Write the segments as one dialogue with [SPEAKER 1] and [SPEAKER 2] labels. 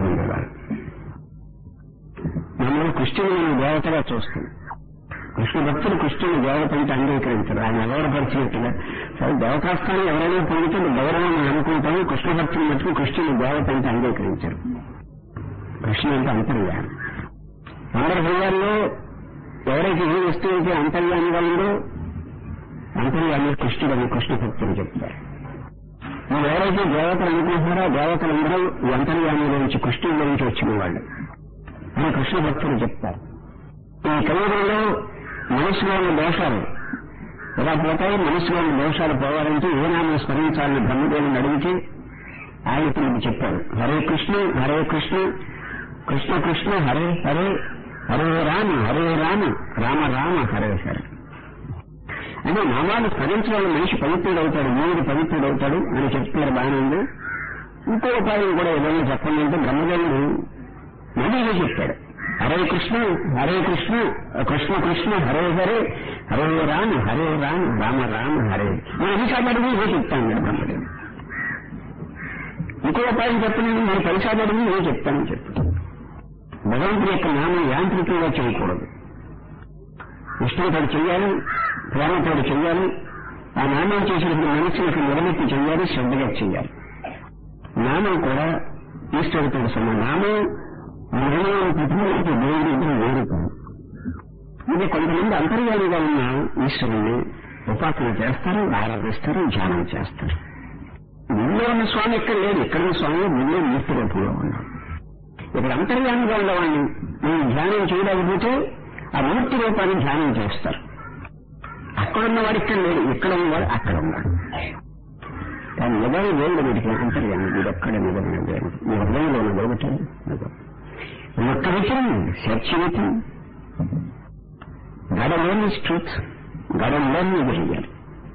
[SPEAKER 1] ఉండేవారు మమ్మల్ని కృష్ణుని దేవతగా చూస్తుంది కృష్ణ భక్తులు కృష్ణుని దేవత అంటే అంగీకరించరు ఆయన గౌరవపరిచినట్టుగా సరే దేవతాస్థానం ఎవరైనా పొందితే గౌరవం అని అనుకుంటాము కృష్ణ భక్తులు మటుకు కృష్ణుని దేవత అంటే అంగీకరించరు కృష్ణ అంటే అంతర్యామి అందరి హృదయాల్లో ఎవరైతే ఏ వస్తువు అయితే అంతర్యామిగా ఉందో అంతర్యామి కృష్ణుడని కృష్ణ భక్తులు చెప్తారు మీరు ఎవరైతే దేవతలు అనుకుంటున్నారో దేవతలందరూ ఈ అంతర్యామి గురించి కృష్ణుడి గురించి వచ్చిన వాళ్ళు అని కృష్ణ భక్తులు చెప్తారు ఈ కలియుగంలో మనసులో ఉన్న దోషాలు ఎలా పోతాయి మనసులో ఉన్న దోషాలు పోవాలంటే ఏ నామం స్మరించాలని బ్రహ్మదేవుని అడిగితే ఆయన ఇప్పుడు చెప్పాడు హరే కృష్ణ హరే కృష్ణ కృష్ణ కృష్ణ హరే హరే హరే రామ హరే రామ రామ రామ హరే హరే అంటే నామాలు స్మరించడం వల్ల మనిషి పవిత్రుడవుతాడు మూడు పవిత్రుడవుతాడు అని చెప్తున్నారు బాగానే ఉంది ఇంకో ఉపాయం కూడా ఏదైనా చెప్పండి అంటే బ్రహ్మదేవుడు మళ్ళీ ఇదే చెప్పాడు హరే కృష్ణ హరే కృష్ణ కృష్ణ కృష్ణ హరే హరే హరే రామ హరే రామ రామ రామ హరే నేను ఎన్నిసార్లు అడిగి ఇదే చెప్తాను నేను బ్రహ్మదేవుడు ఇంకో ఉపాయం చెప్పండి నేను పదిసార్లు అడిగి ఇదే చెప్తానని చెప్పు భగవంతుడి యొక్క నామం యాంత్రికంగా చేయకూడదు ఇష్టంతో చెయ్యాలి ప్రేమతో చెయ్యాలి ఆ నామం చేసినప్పుడు మనసులకు నిలబెట్టి చెయ్యాలి శ్రద్ధగా చెయ్యాలి నామం కూడా ఈశ్వరుడితో సమానం నామం నిర్ణయం ప్రతిమూలకి దేవుడి ఇద్దరు వేరు కాదు ఇది కొంతమంది అంతర్యాలుగా ఉన్న ఈశ్వరుని ఉపాసన చేస్తారు ఆరాధిస్తారు ధ్యానం చేస్తారు గుళ్ళో ఉన్న స్వామి ఇక్కడ లేదు ఇక్కడ ఉన్న స్వామి గుళ్ళో మూర్తి రూపంలో ఉన్నాడు ఇక్కడ అంతర్యామిగా ఉన్నవాడిని నేను ధ్యానం చేయలేకపోతే ఆ మూర్తి రూపాన్ని ధ్యానం చేస్తారు అక్కడ ఉన్నవాడు ఇక్కడ లేడు ఇక్కడ ఉన్నవాడు అక్కడ ఉన్నాడు కానీ నిజమైన దేవుడు వీడికి అంతర్యామి వీడు ఒక్కడ నిజమైన దేవుడు మీ హృదయంలో ఉన్న ఒకటి నిజం ఒక్క విషయం సత్యవతం గడలోని ట్రూత్ గడలోని తెలియాలి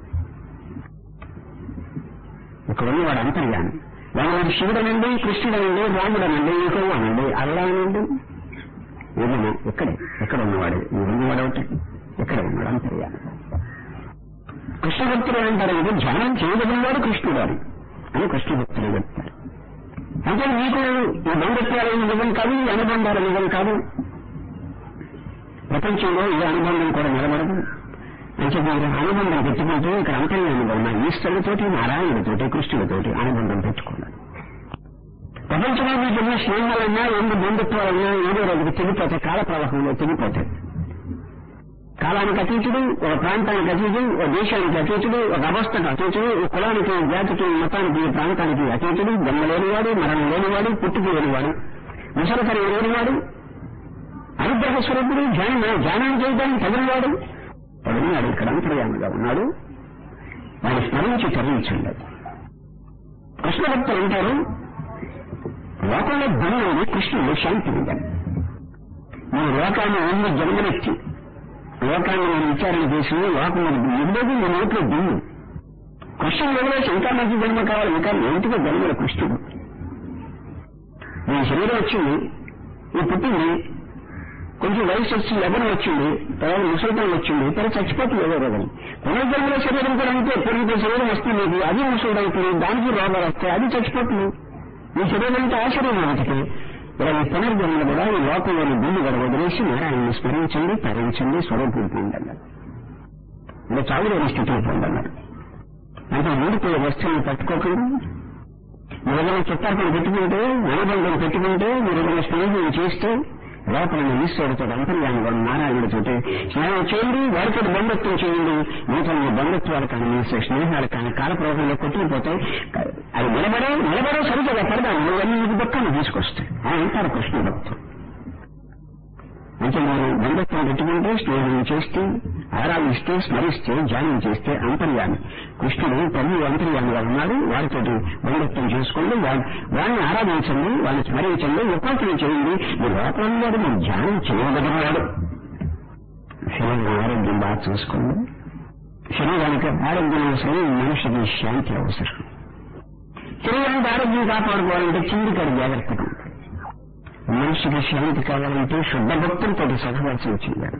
[SPEAKER 1] ఇక్కడ ఉన్నవాడు అంతర్యామి వాడు శివుడనండి కృష్ణుడనండి రాముడనండి ఇంకో అనండి అల్లానండి ఏదైనా ఇక్కడే ఎక్కడ ఉన్నవాడు ఈ ఉన్నవాడు ఒకటి ఎక్కడ ఉన్నాడు అంతర్యామి కృష్ణ భక్తులు అంటారు ఇది ధ్యానం చేయగలిగినాడు కృష్ణుడు అని అని కృష్ణ భక్తులు చెప్తారు అంటే మీకు ఈ బంధుత్వాలు నిజం కాదు ఈ అనుబంధాలు నిజం కాదు ప్రపంచంలో ఏ అనుబంధం కూడా నిలబడదు అంటే మీరు అనుబంధం పెట్టుకుంటే ఇక్కడ అంతర్యామి నా ఈశ్వరుడితోటి నారాయణుడితోటి కృష్ణుడితోటి అనుబంధం పెట్టుకున్నాడు ప్రపంచంలో మీకు ఎన్ని స్నేహాలన్నా ఎన్ని బంధుత్వాలన్నా ఏదో రోజుకి తెగిపోతాయి కాల ప్రవాహంలో తెగిపోతాయి కాలానికి అతీతుడు ఒక ప్రాంతానికి అతీతుడు ఒక దేశానికి అతీతుడు ఒక అవస్థకు అతీతుడు ఒక కులానికి జాతికి మతానికి ప్రాంతానికి అతీతుడు జన్మ లేనివాడు మరణం లేనివాడు పుట్టుకు లేనివాడు ముసలకరి లేనివాడు అనుగ్రహ స్వరూపుడు ధ్యానం ధ్యానం చేయడానికి తగినవాడు తగినవాడు ఇక్కడ అంతర్యామిగా ఉన్నాడు వాడిని స్మరించి తరలించండి కృష్ణ భక్తులు అంటారు లోకంలో ధనం కృష్ణుడు శాంతి ఉందని మన లోకాన్ని ఎన్ని జన్మలెత్తి లోకాన్ని మనం విచారణ చేసి లోకంలో ఉండేది మీ నోట్లో దుమ్ము కృష్ణుడు వదిలేసి ఇంకా మంచి జన్మ కావాలి ఇంకా ఏంటిగా జన్మల కృష్ణుడు మీ శరీరం వచ్చింది ఈ పుట్టింది కొంచెం వయసు వచ్చి ఎవరు వచ్చింది తర్వాత ముసలితం వచ్చింది తర్వాత చచ్చిపోతుంది ఏదో రోజు పునర్జన్మల శరీరం కూడా అంతే పూర్వీకుల శరీరం వస్తుంది మీకు అది ముసలిదవుతుంది దానికి రోగాలు వస్తాయి అది చచ్చిపోతుంది ఈ శరీరం అంటే ఆ శరీరం ఒకటి ఇలా ఈ పునర్జన్మలు కూడా ఈ లోకంలోని భూమి కూడా వదిలేసి నారాయణని స్మరించండి తరించండి స్వరూపం పొందన్నారు ఇలా చావులేని స్థితిని పొందన్నారు అంటే ఊడిపోయే వస్తువులను పట్టుకోకుండా మీరు ఏదైనా చుట్టాలను పెట్టుకుంటే అనుబంధం పెట్టుకుంటే మీరు ఏదైనా స్నేహం చేస్తే లోపల ఈశ్వరుడితో అంతర్యాన్ని వాడు నారాయణుడితో స్నేహం చేయండి వారితో బంధత్వం చేయండి మీతో మీ బంధత్వాలు కానీ మీ స్నేహాలు కానీ కాలప్రవాహంలో కొట్టుకుపోతాయి అది నిలబడే నిలబడే సరిగ్గా పడదాం నువ్వన్నీ మీకు దుఃఖాన్ని తీసుకొస్తాయి అని అంటారు కృష్ణ భక్తులు అంటే మీరు బంధత్వం పెట్టుకుంటే స్నేహం చేస్తే ఆరాధిస్తే స్మరిస్తే ధ్యానం చేస్తే అంతర్యామి కృష్ణుడు ప్రభు అంతర్యామిగా ఉన్నాడు వారితోటి బంధత్వం చేసుకోండి వాడిని ఆరాధించండి వాడిని స్మరించండి ఉపాసన చేయండి మీ లోపల వాడు మీరు ధ్యానం చేయగలిగినాడు శరీరం ఆరోగ్యం బాగా చూసుకోండి శరీరానికి ఆరోగ్యం అవసరం మనిషికి శాంతి అవసరం శరీరానికి ఆరోగ్యం కాపాడుకోవాలంటే చిందికాడు జాగ్రత్తగా ఉంటాడు మనిషికి శాంతి కావాలంటే శుద్ధ భక్తులతో సహవాసం చేయాలి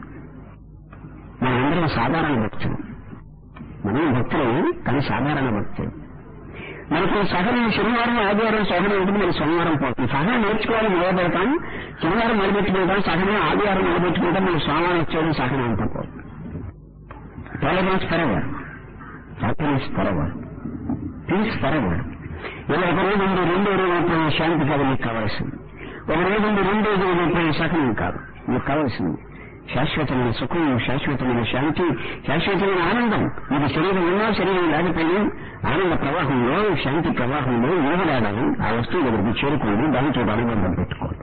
[SPEAKER 1] మనందరం సాధారణ భక్తులు మనం భక్తులు కానీ సాధారణ భక్తులు మనకి సహనం శనివారం ఆదివారం సహనం ఉంటుంది మరి సోమవారం పోతుంది సహనం నేర్చుకోవాలి నిలబెడతాం శనివారం నిలబెట్టుకుంటాం సహనం ఆదివారం నిలబెట్టుకుంటాం మరి సోమవారం వచ్చేది సహనం అంతా పోతుంది tolerance forever happiness forever peace forever ఇలా ఒక రోజు ఉంది రెండో రోజు అయిపోయిన శాంతి కాదు మీకు కావాల్సింది ఒక రోజు ఉంది రెండో రోజు అయిపోయిన సహనం కాదు మీకు కావాల్సింది శాశ్వతమైన సుఖం శాశ్వతమైన శాంతి శాశ్వతమైన ఆనందం మీకు శరీరం ఉన్నా శరీరం లేకపోయినా ఆనంద ప్రవాహంలో శాంతి ప్రవాహంలో ఈగలాడాలి ఆ వస్తువు దగ్గరికి చేరుకోండి దానితో అనుబంధం పెట్టుకోండి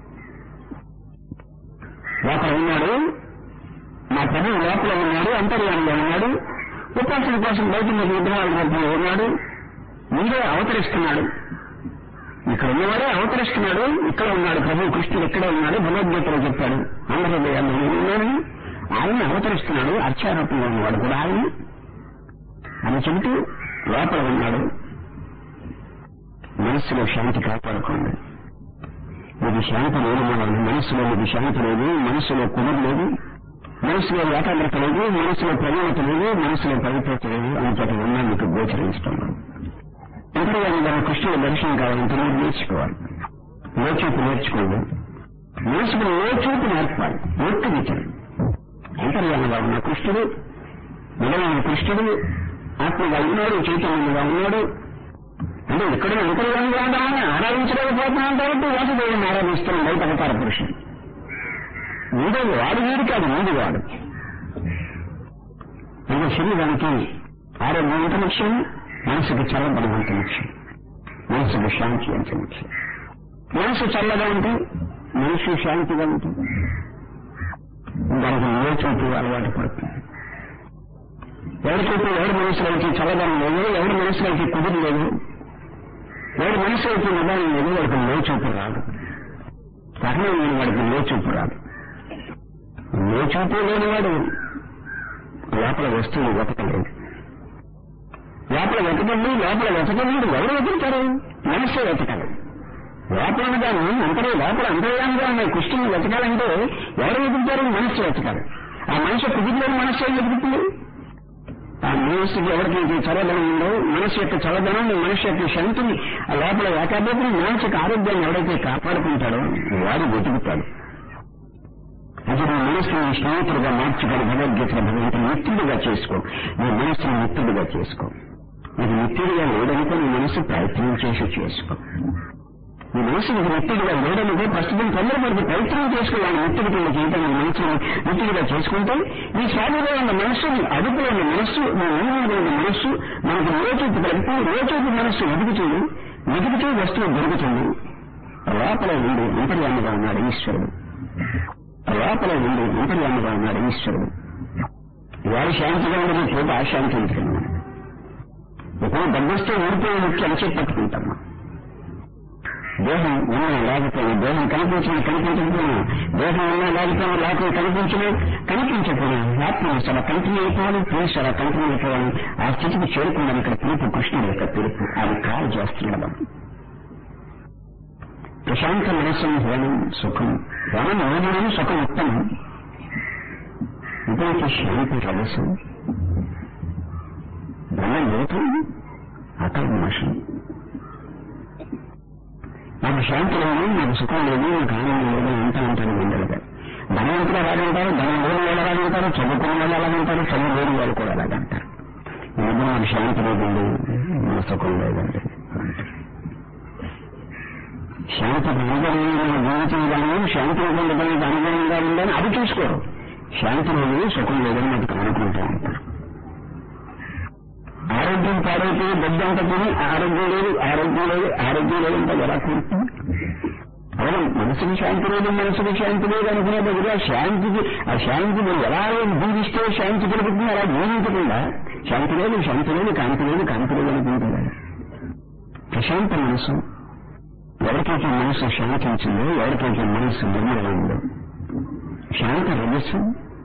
[SPEAKER 1] లోపల ఉన్నాడు మా ప్రభు లోపల ఉన్నాడు అంతర్యానంలో ఉన్నాడు ఉపాసన కోసం బయట మీకు విగ్రహాల రూపంలో ఉన్నాడు మీరే అవతరిస్తున్నాడు ఇక్కడ ఉన్నవాడే అవతరిస్తున్నాడు ఇక్కడ ఉన్నాడు ప్రభు కృష్ణుడు ఇక్కడే ఉన్నాడు భగవద్గీతలో చెప్పాడు ఆంధ్రప్రదేశ్లో నేను ఉన్నానని ఆయన అవతరిస్తున్నాడు అర్చారూపంలో ఉన్నవాడు కూడా ఆయన అని చెబుతూ లోపల ఉన్నాడు మనస్సులో శాంతి కాపాడుకోండి మీకు శాంతి లేదు మనం మనస్సులో మీకు శాంతి లేదు మనస్సులో కుదురు లేదు మనసులో ఏకాగ్రత లేదు మనసులో ప్రవీణత లేదు మనసులో పవిత్రత లేదు అంతటి ఉన్నా మీకు గోచరిస్తున్నాం అంతర్యాన్ని కృష్ణుల దర్శనం కావాలంటే మీరు నేర్చుకోవాలి లోచూపు నేర్చుకోండి మనసుకు లోచూపు నేర్పాలి ఒట్టు విచారం అంతర్యాలుగా ఉన్న కృష్ణుడు నిజమైన కృష్ణుడు ఆత్మగా ఉన్నాడు చైతన్యంగా ఉన్నాడు అంటే ఇక్కడ అంతర్యాలుగా ఉండాలని ఆరాధించలేకపోతున్నాం కాబట్టి వాసుదేవుని ఆరాధిస్తున్నాం బయట అవతార పురుషుడు వీడు వాడు వీడు కాదు వీడు వాడు ఇది శరీరానికి ఆరోగ్యం అంత ముఖ్యం మనసుకు చల్లబడం అంత ముఖ్యం మనసుకు శాంతి అంత ముఖ్యం మనసు చల్లగా ఉంటే మనసు శాంతిగా ఉంటుంది దానికి లోచూపు అలవాటు పడుతుంది ఎవరికైతే ఎవరి మనసులో అయితే చల్లదనం లేదు ఎవరి మనసులో అయితే కుదురు లేదు ఎవరి మనసులో అయితే నిదానం లేదు వాడికి లోచూపు రాదు సహనం లేని వాడికి లోచూపు రాదు లోచూపు లేనివాడు లోపల వస్తువులు వెతకలేదు లోపల వెతకండి లోపల వెతకండి ఎవరు వెతుకుతారు మనస్సే వెతకాలి లోపల ఉన్నదాన్ని అంతరే లోపల అంతర్యాలుగా ఉన్న కృష్ణుని వెతకాలంటే ఎవరు వెతుకుతారు మనస్సు వెతకాలి ఆ మనసు కుదిరిలేని మనస్సు ఏం వెతుకుతుంది ఆ మనస్సుకి ఎవరికైతే చల్లదనం ఉందో మనస్సు యొక్క చల్లదనాన్ని మనస్సు యొక్క శాంతిని ఆ లోపల ఏకాగ్రతని మానసిక ఆరోగ్యాన్ని ఎవరైతే కాపాడుకుంటాడో వాడు వెతుకుతాడు అది నీ మనస్సుని స్నేహితుడిగా మార్చుకొని భగవద్గీత భగవంతుని మిత్రుడిగా చేసుకో నీ మనస్సుని మిత్రుడిగా చేసుకో నీకు మిత్రుడిగా లేదనుకో నీ మనస్సు ప్రయత్నం చేసి చేసుకో నీ మనసు నీకు మిత్రుడిగా లేదనుకో ప్రస్తుతం తొందరపడికి ప్రయత్నం చేసుకోవాలి మిత్రుడి కింద చేయటం నీ మనసుని మిత్రుడిగా చేసుకుంటే నీ స్వామిలో ఉన్న మనస్సు నీ అదుపులో ఉన్న మనస్సు నీ అనుభవంలో ఉన్న మనస్సు మనకు లోచూపు కలిపి లోచూపు మనస్సు ఎదుగుతుంది వెతుకుతూ వస్తువు దొరుకుతుంది లోపల ఉండి అంతర్యామిగా ఉన్నాడు ఈశ్వరుడు లోపల ఉండి అంతర్యామిగా ఉన్నాడు ఈశ్వరుడు వాడు శాంతిగా ఉండదు చోట అశాంతి ఉంటుంది ఇప్పుడు డబ్బొస్తే ఊరిపోయి ముఖ్యం చెప్పి పట్టుకుంటాం దేహం ఉన్నా లేకపోయినా దేహం కనిపించినా కనిపించకపోయినా దేహం ఉన్నా లేకపోయినా లేకపోతే కనిపించినా కనిపించకపోయినా హ్యాపీనెస్ అలా కంటిన్యూ అయిపోవాలి ప్లేస్ అలా కంటిన్యూ అయిపోవాలి ఆ స్థితికి చేరుకున్నాను ఇక్కడ పిలుపు కృష్ణుడు యొక్క పిలుపు అది కాల్ చేస్తున్నాడు ప్రశాంత మనస్సం హోనం సుఖం హోనం మోదనం సుఖం ఉత్తమం ఇదైతే శాంతి రవసం బ్రహ్మ లోకం అకల్మోషం నాకు శాంతి లేదు నాకు సుఖం లేదు నాకు ఆనందం లేదు అంతా అంటాను మండలిగా ధనవంతులు అలాగంటారు ధనం లేని వాళ్ళు అలాగంటారు చదువుకున్న వాళ్ళు అలాగంటారు చదువు లేని వాళ్ళు కూడా అలాగంటారు ఈ మధ్య నాకు శాంతి లేదండి నా సుఖం లేదండి శాంతి అనుగుణంగా మన జీవితం కానీ శాంతి పొందడానికి అనుగుణంగా ఉందని అది చూసుకోరు శాంతి లేదు సుఖం లేదని మనకు అనుకుంటూ ఉంటారు ఆరోగ్యం పాడైపోయి దెబ్బ అంతా తిని ఆరోగ్యం లేదు ఆరోగ్యం లేదు ఆరోగ్యం లేదంటే ఎలా కూర్చుంది అవును మనసుకి శాంతి లేదు మనసుకి శాంతి లేదు అనుకునే దగ్గర శాంతికి ఆ శాంతి మీరు ఎలా జీవిస్తే శాంతి దొరుకుతుంది అలా జీవించకుండా శాంతి లేదు శాంతి లేదు కాంతి లేదు కాంతి లేదు అనుకుంటారు ప్రశాంత మనసు ఎవరికైతే మనసు శాంతించిందో ఎవరికైతే మనసు నిర్మలమైందో శాంతి రజస్సు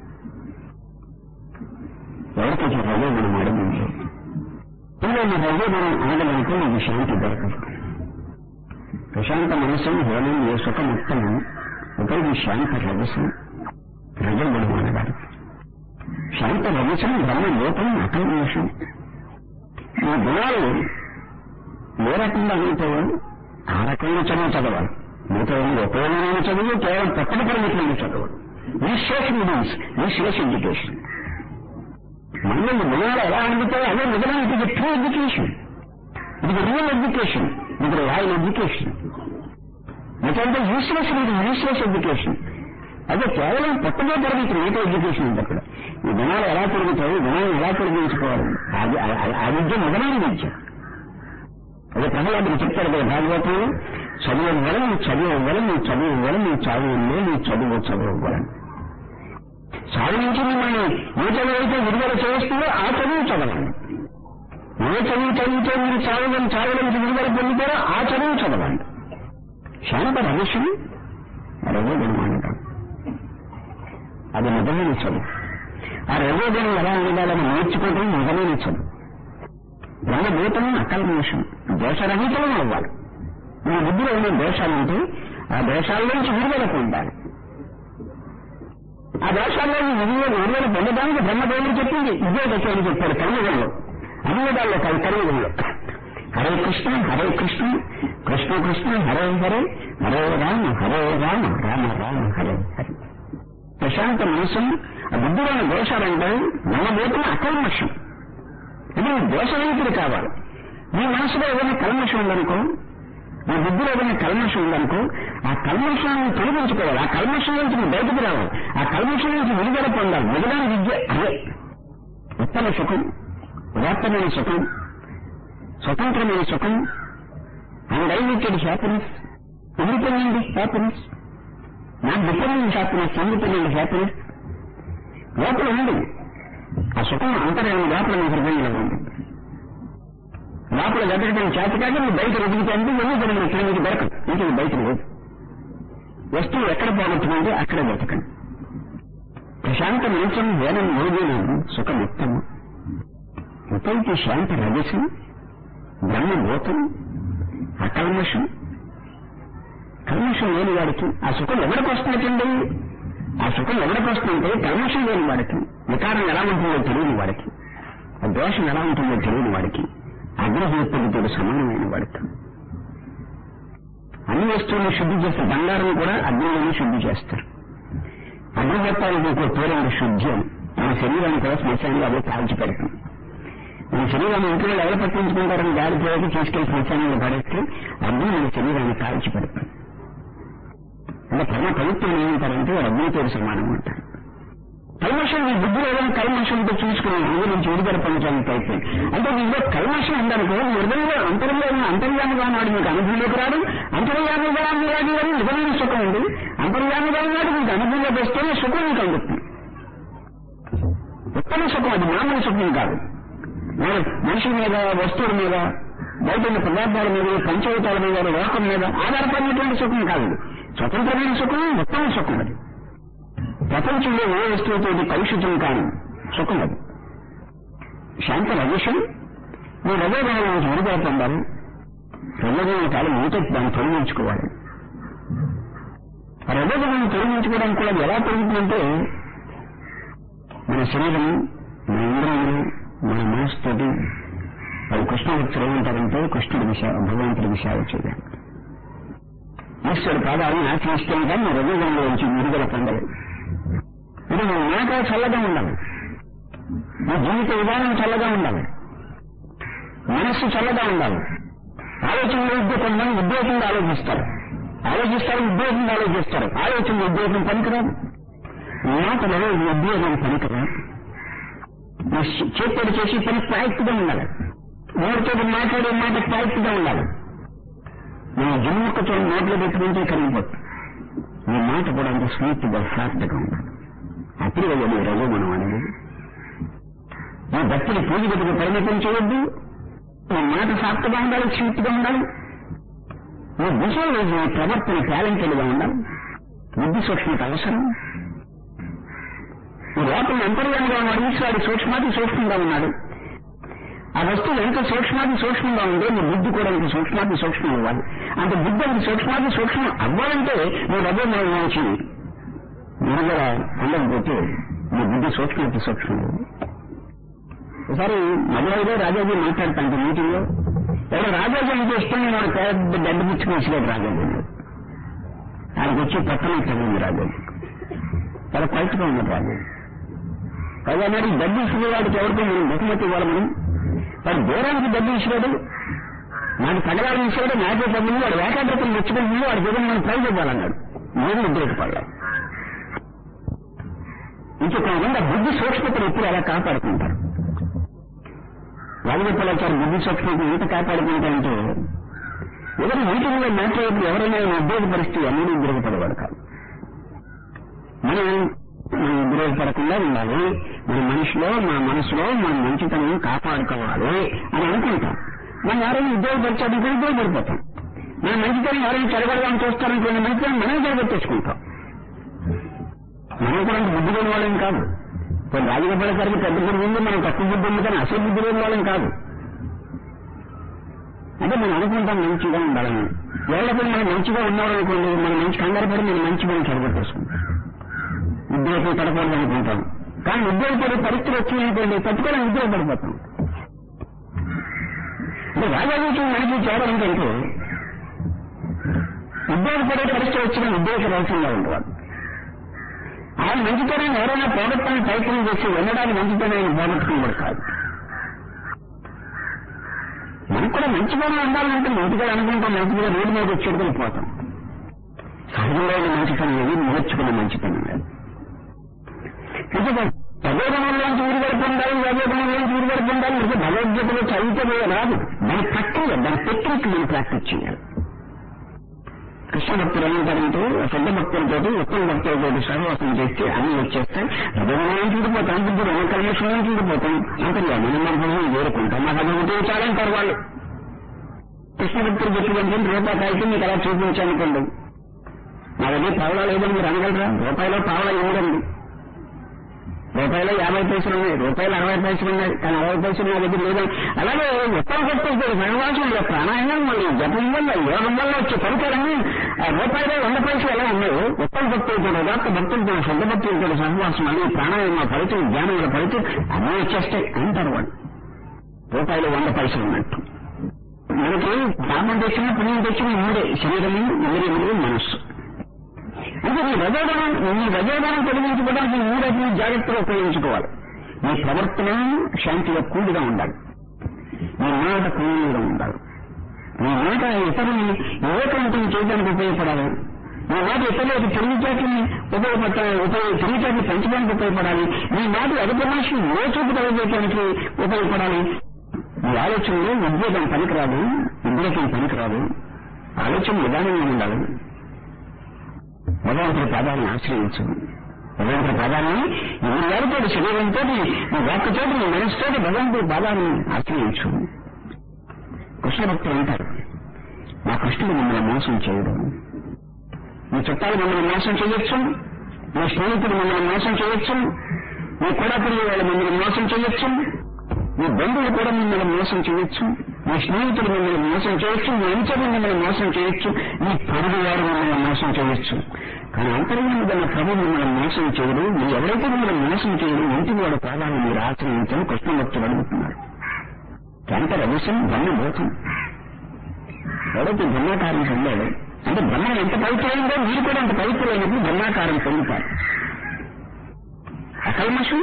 [SPEAKER 1] ఎవరికైతే రజోగుణం అడగిందో పిల్లలు రజోగుణం అనగలంటే నీకు శాంతి దొరకదు ప్రశాంత మనసు హోనం ఏ సుఖం ఉత్తమం ఒకరికి శాంత రజసం రజోగుణం అనగారు శాంత రజసం బ్రహ్మ లోపం అకల్మోషం ఈ గుణాలు ఏ రకంగా అనుకోవాలి ఆ రకంగా చదువు చదవాలి మిగతా ఉపయోగమైన చదువు కేవలం పక్కన పరిమితమైన చదువు రిజిస్ట్రేషన్ మీన్స్ రిజిస్ట్రేషన్ ఎడ్యుకేషన్ మనలో గుణాలు ఎలా అందుతాయో అదే నిజమైన ఇది ట్రూ ఎడ్యుకేషన్ ఇది రియల్ ఎడ్యుకేషన్ ఇది రాయల్ ఎడ్యుకేషన్ ఎందుకంటే యూస్లెస్ ఇది యూస్లెస్ ఎడ్యుకేషన్ అదే కేవలం పుట్టగా పరిమితి మిగతా ఎడ్యుకేషన్ ఉంది అక్కడ ఈ గుణాలు ఎలా పెరుగుతాయి గుణాలు ఎలా పెరిగించుకోవాలి అది ఆ విద్య మొదలైన విద్య అదే ప్రహ్లాదుడు చెప్తాడు కదా భాగవతంలో చదువు ఇవ్వడం నీ చదువు ఇవ్వడం నీ చదువు ఇవ్వడం నీ చదువు ఇవ్వడం నీ చదువు చదువు ఇవ్వడం చదువు నుంచి మిమ్మల్ని ఏ చదువు అయితే విడుదల చేస్తుందో ఆ చదువు చదవండి ఏ చదువు చదివితే మీరు చావడం చావడం నుంచి విడుదల పొందుతారో ఆ చదువు చదవండి శాంత రహస్యం రజోగుణం అంటాం అది నిజమైన చదువు ఆ రజోగుణం ఎలా ఉండాలని నేర్చుకోవడం నిజమైన చదువు బ్రహ్మభూతం అకల్మోషం దోషరహితం అవ్వాలి మన బుద్ధిలో ఉన్న దోషాలుంటే ఆ దోషాల నుంచి విడుదల పొందాలి ఆ దోషాల్లో విడుదల విడుదల పొందడానికి బ్రహ్మదేవుడు చెప్పింది ఇదే దశ అని చెప్పాడు కలియుగంలో అన్నిదాల్లో కాదు కలియుగంలో హరే కృష్ణ హరే కృష్ణ కృష్ణ కృష్ణ హరే హరే హరే రామ హరే రామ రామ రామ హరే హరే ప్రశాంత మనసు ఆ బుద్ధిలోని దోషాలంటే బ్రహ్మభూతం అకల్మషం ఇది దోషరహితుడు కావాలి మీ మనసులో ఏదైనా కల్మషం ఉందనుకో మీ బుద్ధిలో ఏదైనా కల్మషం ఉందనుకో ఆ కల్మషాన్ని తొలగించుకోవాలి ఆ కల్మషం నుంచి మీరు బయటకు రావాలి ఆ కల్మషం నుంచి విడుదల పొందాలి మొదలైన విద్య అదే ఉత్తమ సుఖం ఉదాత్తమైన సుఖం స్వతంత్రమైన సుఖం undiluted happiness independent happiness not dependent happiness independent happiness లోపల ఉంది ఆ సుఖం అంతర్యం లోపల మీ హృదయంలో ఉంది లోపల వెతకడం చేత కాక మీరు బయట వెతికితే అంటే ఎన్ని జరిగిన ఇక్కడ మీకు దొరకదు ఇంటికి బయట లేదు వస్తువు ఎక్కడ పోగొట్టుకుంటే అక్కడ వెతకండి ప్రశాంత మనసం వేదం మోదీలేదు సుఖముత్తము ఉపైతి శాంత రజసి బ్రహ్మభూతం అకల్మషం కల్మషం లేని వాడికి ఆ సుఖం ఎవరికి వస్తున్నట్టుండి ఆ సుఖం ఎవరికి వస్తుందంటే కల్మషం లేని వాడికి వికారం ఎలా ఉంటుందో తెలియని వాడికి ఆ దోషం ఎలా ఉంటుందో తెలియని వాడికి అగ్రహోత్తులతో సమానమైన వాడికి అన్ని వస్తువులను శుద్ధి చేస్తే బంగారం కూడా అగ్నిలోనే శుద్ధి చేస్తారు అగ్రహోత్తానికి ఒక పేరు శుద్ధి అని మన శరీరాన్ని కూడా శ్మశానంలో అదే కాల్చి పెడతాం మన శరీరాన్ని ఇంట్లో ఎవరు పట్టించుకుంటారని గాలి పోయి తీసుకెళ్లి శ్మశానంలో పడేస్తే అగ్ని మన శరీరాన్ని కాల్చి పెడతాం అంటే పరమ పవిత్రం ఏమంటారంటే అగ్నితో సమానం అంటారు కల్మషం ఈ బుద్ధిలో ఏదైనా కల్మషంతో చూసుకుని అందులో నుంచి విడుదల పొందడానికి ప్రయత్నం అంటే మీలో కల్మషం ఉందనుకో మీ హృదయంలో అంతర్యంలో ఉన్న అంతర్యామిగా నాడు మీకు అనుభూతిలోకి రాడు అంతర్యామిగా రాదు అని నిజమైన సుఖం ఉంది అంతర్యామిగా నాడు మీకు అనుభూతిలోకి వస్తేనే సుఖం మీకు అందుతుంది ఉత్తమ సుఖం అది మామూలు సుఖం కాదు మన మనిషి మీద వస్తువుల మీద బయట ఉన్న పదార్థాల మీద పంచవతాల మీద లోకం మీద ఆధారపడినటువంటి సుఖం కాదు స్వతంత్రమైన సుఖం ఉత్తమ సుఖం అది ప్రపంచంలో ఏ వస్తువుతో కలుషితం కాని సుఖం అది శాంత రజసం మీ రజోగుణం నుంచి విడుదల పొందాలి రజోగుణం కాలం మీతో దాన్ని తొలగించుకోవాలి ఆ రజోగుణాన్ని తొలగించుకోవడానికి కూడా ఎలా తొలగుతుందంటే మన శరీరం మన ఇంద్రియాలు మన మనసుతోటి అది కృష్ణుడు ఏమంటారంటే కృష్ణుడి విషయ భగవంతుడి విషయాలు చేయాలి ఈశ్వరుడు పాదాలను ఆశ్రయిస్తే కానీ రజోగుణంలో నుంచి విడుదల పొందలేదు ఇది మీ మాట చల్లగా ఉండాలి మీ జీవిత విధానం చల్లగా ఉండాలి మనస్సు చల్లగా ఉండాలి ఆలోచనలో ఉద్యోగం ఉద్యోగంగా ఆలోచిస్తారు ఆలోచిస్తారు ఉద్యోగంగా ఆలోచిస్తారు ఆలోచన ఉద్యోగం పనికిరాదు మాటలలో ఉద్యోగం పనికిరాదు మీ చేతుడు చేసి పని ప్రాయక్తిగా ఉండాలి నోటితో మాట్లాడే మాట ప్రాయక్తిగా ఉండాలి మన జన్మకతో నోట్లో పెట్టుకుంటే కరిగిపోతుంది మీ మాట కూడా అంత స్వీట్గా ఫ్లాట్గా ఉండాలి అప్పుడు వెళ్ళి రజు మనం అనేది ఈ భక్తుడి పూజగతికి పరిమితం చేయొద్దు ఈ మాట సాఫ్ట్గా ఉండాలి స్వీట్గా ఉండాలి ఈ దిశలో ఈ ప్రవర్తన టాలెంటెడ్గా ఉండాలి బుద్ధి సూక్ష్మత అవసరం ఈ లోపల అంతర్యాలుగా ఉన్నాడు ఈశ్వరుడు సూక్ష్మాది సూక్ష్మంగా ఉన్నాడు ఆ వస్తువు ఎంత సూక్ష్మాది సూక్ష్మంగా ఉందో నీ బుద్ధి కూడా ఇంత సూక్ష్మాది సూక్ష్మం అవ్వాలి అంత బుద్ధి అంత సూక్ష్మాది సూక్ష్మం అవ్వాలంటే నువ్వు రజో మనం నుంచి విడుదల పొందకపోతే మీ బుద్ధి సూక్ష్మతి సూక్ష్మం ఒకసారి మధురైలో రాజాజీ మాట్లాడతాను మీటింగ్ లో ఎవరు రాజాజీ చేస్తే వాడు పెద్ద డబ్బు పుచ్చుకుని వచ్చాడు రాజాజీ ఆయనకు వచ్చి పక్కన చదివింది రాజాజీ చాలా క్వైట్గా ఉన్నది రాజాజీ పైగా మరి డబ్బు ఇచ్చిన వాడికి ఎవరికో మనం బహుమతి ఇవ్వాలి మనం వాడు దూరానికి డబ్బు ఇచ్చినాడు నాకు తగలాలని ఇచ్చాడు నాకే డబ్బులు వాడు ఏకాగ్రతను మెచ్చుకుంటుంది వాడి దగ్గర మనం ప్రైజ్ ఇవ్వాలన్నాడు నేను ఉద్రేకపడలేదు ఇంకొక బుద్ధి సూక్ష్మతను ఎప్పుడు అలా కాపాడుకుంటారు రాజగోపాలాచారి బుద్ధి సూక్ష్మతను ఎంత కాపాడుకుంటారంటే ఎవరు మీటింగ్లో మాట్లాడేప్పుడు ఎవరైనా ఉద్యోగపరిస్థితి అన్నీ ఉద్రేకపడేవాడు కాదు మనం మనం ఉద్రేకపడకుండా ఉండాలి మన మనిషిలో మన మనసులో మన మంచితనం కాపాడుకోవాలి అని అనుకుంటాం మనం ఎవరైనా ఉద్యోగపరిచాడు కూడా ఉపయోగపడిపోతాం మన మంచితనం ఎవరైనా చెడగొడదామని చూస్తారనుకున్న మంచితనం మనం చెడగొట్టేసుకుంటాం మనం కూడా అంత బుద్ధి లేని వాళ్ళం కాదు కొన్ని రాజగోపాలచారికి పెద్ద బుద్ధి ఉంది మనం తక్కువ బుద్ధి ఉంది కానీ అసలు బుద్ధి లేని వాళ్ళం కాదు అంటే మనం అనుకుంటాం మంచిగా ఉండాలని ఎవరికైనా మనం మంచిగా ఉన్నాడు అనుకోండి మనం మంచి కంగారు పడి మనం మంచి మనం చెడగొట్టేసుకుంటాం ఉద్యోగం పడకూడదు అనుకుంటాం కానీ ఉద్యోగపడే పరిస్థితులు వచ్చినాయనుకోండి తట్టుకోవడానికి ఉద్యోగ పడిపోతాం అంటే రాజాజీకి మనకి తేడా ఏంటంటే ఉద్యోగపడే పరిస్థితి వచ్చిన ఉద్యోగ రహస్యంగా ఉండేవాడు ఆయన మంచితనాన్ని ఎవరైనా పోగొట్టని ప్రయత్నం చేసి ఉండడానికి మంచితనాన్ని పోగొట్టుకున్నాడు కాదు మనకు కూడా మంచిగానే ఉండాలంటే మంచిగా అనుకుంటాం మంచిగా రోడ్డు మీద వచ్చేట్టుకుని పోతాం సహజంగా ఉన్న మంచితనం ఏది నేర్చుకున్న మంచితనం లేదు భగవద్గీతలోంచి విడుదల పొందాలి భగవద్గీతలోంచి విడుదల పొందాలి అంటే భగవద్గీతలో చదివితే రాదు దాని ప్రక్రియ దాని టెక్నిక్ మనం ప్రాక్టీస్ చేయాలి కృష్ణ భక్తులు ఏమంటారంటే పెద్ద భక్తులతో ఉత్తమ భక్తులతో సహవాసం చేస్తే అన్ని వచ్చేస్తాయి హృదయం చూడిపోతాం బుద్ధుడు కల్మషం చూడిపోతాం అంతర్యామి మనం వేరుకుంటాం మాకు అది ఉపయోగించాలంటారు వాళ్ళు కృష్ణ భక్తులు చెప్పిన రూపాయలకి మీకు అలా చూపించానుకోండి మా దగ్గర పావలా లేదని మీరు అనగలరా రూపాయలో పావలా ఇవ్వడండి రూపాయలు యాభై పైసలు ఉన్నాయి రూపాయలు అరవై పైసలు ఉన్నాయి కానీ అరవై పైసలు నా దగ్గర లేదని అలాగే ఉత్తమ భక్తులతో సహవాసం ప్రాణాయామం మళ్ళీ జపం వల్ల యోగం వల్ల వచ్చే ఫలితాలన్నీ ఆ రూపాయలు వంద పైసలు ఎలా ఉన్నాయో ఉత్తమ భక్తులతో ఉదాత్త భక్తులతో శుద్ధ భక్తులతో సహవాసం అని ప్రాణాయామ ఫలితం జ్ఞానముల ఫలితం అన్నీ వచ్చేస్తాయి అంటారు వాళ్ళు రూపాయలు వంద పైసలు ఉన్నట్టు మనకి పాపం తెచ్చిన పుణ్యం తెచ్చిన మూడే శరీరము ఇంద్రియములు మనస్సు అంటే మీ రజోదనం మీ రజోదనం తొలగించుకోవడానికి ఈ మూడటిని జాగ్రత్తగా ఉపయోగించుకోవాలి మీ ప్రవర్తన శాంతిగా కూడిగా ఉండాలి మీ మాట కూడిగా ఉండాలి మీ మాట ఇతరులని వివేకవంతం చేయడానికి ఉపయోగపడాలి మీ మాట ఇతరులకు తెలివితేటని ఉపయోగపడాలి ఉపయోగ తెలివితేటని పెంచడానికి ఉపయోగపడాలి మీ మాట ఎదుటి మనిషి ఏ చూపు కలిగేయడానికి ఉపయోగపడాలి మీ ఆలోచనలో ఉద్యోగం పనికిరాదు ఉద్రేకం పనికిరాదు ఆలోచన విధానంగా ఉండాలి భగవంతుడి పాదాలను ఆశ్రయించు భగవంతుడి పాదాలని నీ వారితోటి శరీరంతో నీ వాక్కుతోటి నీ మనసుతోటి భగవంతుడి పాదాలను ఆశ్రయించు కృష్ణ భక్తులు అంటారు మా కృష్ణుడు మిమ్మల్ని మోసం చేయడం మీ చుట్టాలు మిమ్మల్ని మోసం చేయొచ్చు మీ స్నేహితుడు మిమ్మల్ని మోసం చేయొచ్చు మీ కొడపురి వాళ్ళు మిమ్మల్ని మోసం చేయొచ్చు మీ బంధువులు కూడా మిమ్మల్ని మోసం చేయొచ్చు మీ స్నేహితులు మిమ్మల్ని మోసం చేయొచ్చు మీ అంచలు మిమ్మల్ని మోసం చేయొచ్చు మీ పొరుగు వారు మిమ్మల్ని మోసం చేయొచ్చు కానీ అంతర్యామిదన్న ప్రభు మిమ్మల్ని మోసం చేయడు మీరు ఎవరైతే మిమ్మల్ని మోసం చేయడు ఇంటికి వాడు ప్రాధాన్యం మీరు ఆశ్రయించని కృష్ణ భక్తులు అడుగుతున్నారు ఎంత రవిసం బ్రహ్మ భూతం ఎవరైతే బ్రహ్మాకారం పొందాడు అంటే బ్రహ్మ ఎంత పవిత్రమైందో మీరు కూడా అంత పవిత్రమైనప్పుడు బ్రహ్మాకారం పొందుతారు అకల్మషం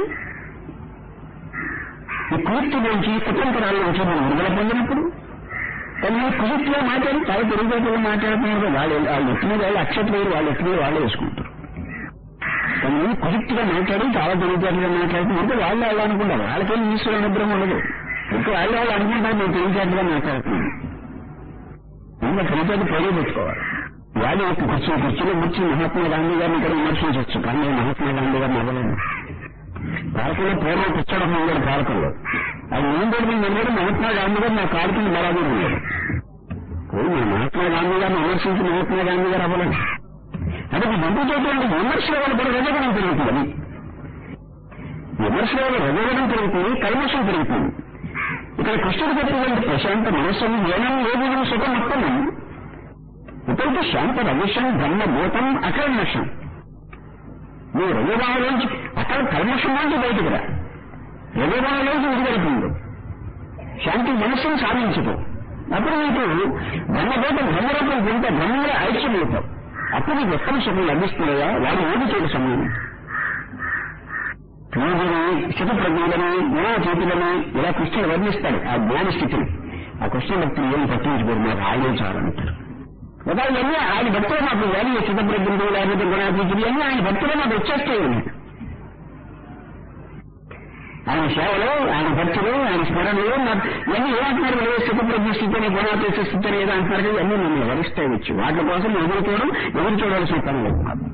[SPEAKER 1] ఈ కుర్తి నుంచి కుటుంబరాల నుంచి మనం విడుదల పొందినప్పుడు కానీ కుర్తిలో మాట్లాడి చాలా తెలివితేటలు మాట్లాడుతున్నారు వాళ్ళు వాళ్ళు ఎత్తున వాళ్ళు అక్షతలు వాళ్ళు ఎత్తున వాళ్ళు వేసుకుంటారు కానీ కుర్తిగా మాట్లాడి చాలా తెలివితేటలుగా మాట్లాడుతున్నారు వాళ్ళు వాళ్ళు అనుకుంటారు వాళ్ళకేం ఈశ్వర అనుగ్రహం ఉండదు ఇంకా వాళ్ళు వాళ్ళు అనుకుంటారు మేము తెలివితేటలుగా మాట్లాడుతున్నాం ఇంకా తెలివితేట పేరే పెట్టుకోవాలి వాళ్ళు కూర్చొని కూర్చొని కూర్చొని మహాత్మా గాంధీ గారిని ఇక్కడ విమర్శించవచ్చు కానీ మహాత్మా గాంధీ గారిని అవ్వలేదు భారతంలో పూర్వం పుచ్చడం ఉన్నాడు భారతంలో అది ఏం పెడితే నిన్నడు మహాత్మా గాంధీ గారు నా కాడుకుని బరాబర్ ఉన్నాడు మన మహాత్మా గాంధీ గారిని విమర్శించి మహాత్మా గాంధీ గారు అవ్వలేదు అంటే ఎందుచేటువంటి విమర్శల వల్ల కూడా రజగణం పెరుగుతుంది విమర్శల వల్ల రజగణం పెరుగుతుంది కల్మషం పెరుగుతుంది ఇక్కడ కృష్ణుడు చెప్పినటువంటి ప్రశాంత మనస్సును జ్ఞానం ఏది సుఖం మొత్తం ఇప్పటికీ శాంత రవిషం బ్రహ్మభూతం అకల్మషం నువ్వు రజోభావంలోంచి అక్కడ కల్మషం నుంచి బయటకు రా రజోభావంలోంచి విడుదలుతుంది శాంతి మనస్సును సాధించుకో అప్పుడు నీకు బ్రహ్మదేవ బ్రహ్మరూపం తింటే బ్రహ్మలో ఐక్యం అవుతావు అప్పుడు నీకు ఉత్తమ సుఖం లభిస్తుందా వాడు ఓడి చేయడం సమయం పూజని శతప్రజ్ఞులని జ్ఞానచేతులని ఇలా కృష్ణుడు వర్ణిస్తాడు ఆ జ్ఞాన స్థితిని ఆ కృష్ణ భక్తులు ఏం పట్టించుకోరు మాకు ఆయనే చాలంటారు కదా ఇవన్నీ ఆయన భక్తులు మాకు ఇవన్నీ శతప్రజ్ఞులు లేకపోతే గుణాతీతులు ఇవన్నీ ఆయన భక్తులు మాకు వచ్చేస్తాయి ఆయన సేవలు ఆయన భక్తులు ఆయన స్మరణలు నాకు ఇవన్నీ ఏమంటున్నారు ఏ శతప్రజ్ఞ స్థితిని గుణాతీత స్థితిని ఏదో అంటున్నారు కదా, ఇవన్నీ మమ్మల్ని వరిస్తాయి వచ్చి వాటి కోసం ఎదురు చూడడం ఎదురు చూడాల్సిన పని లేదు మాకు.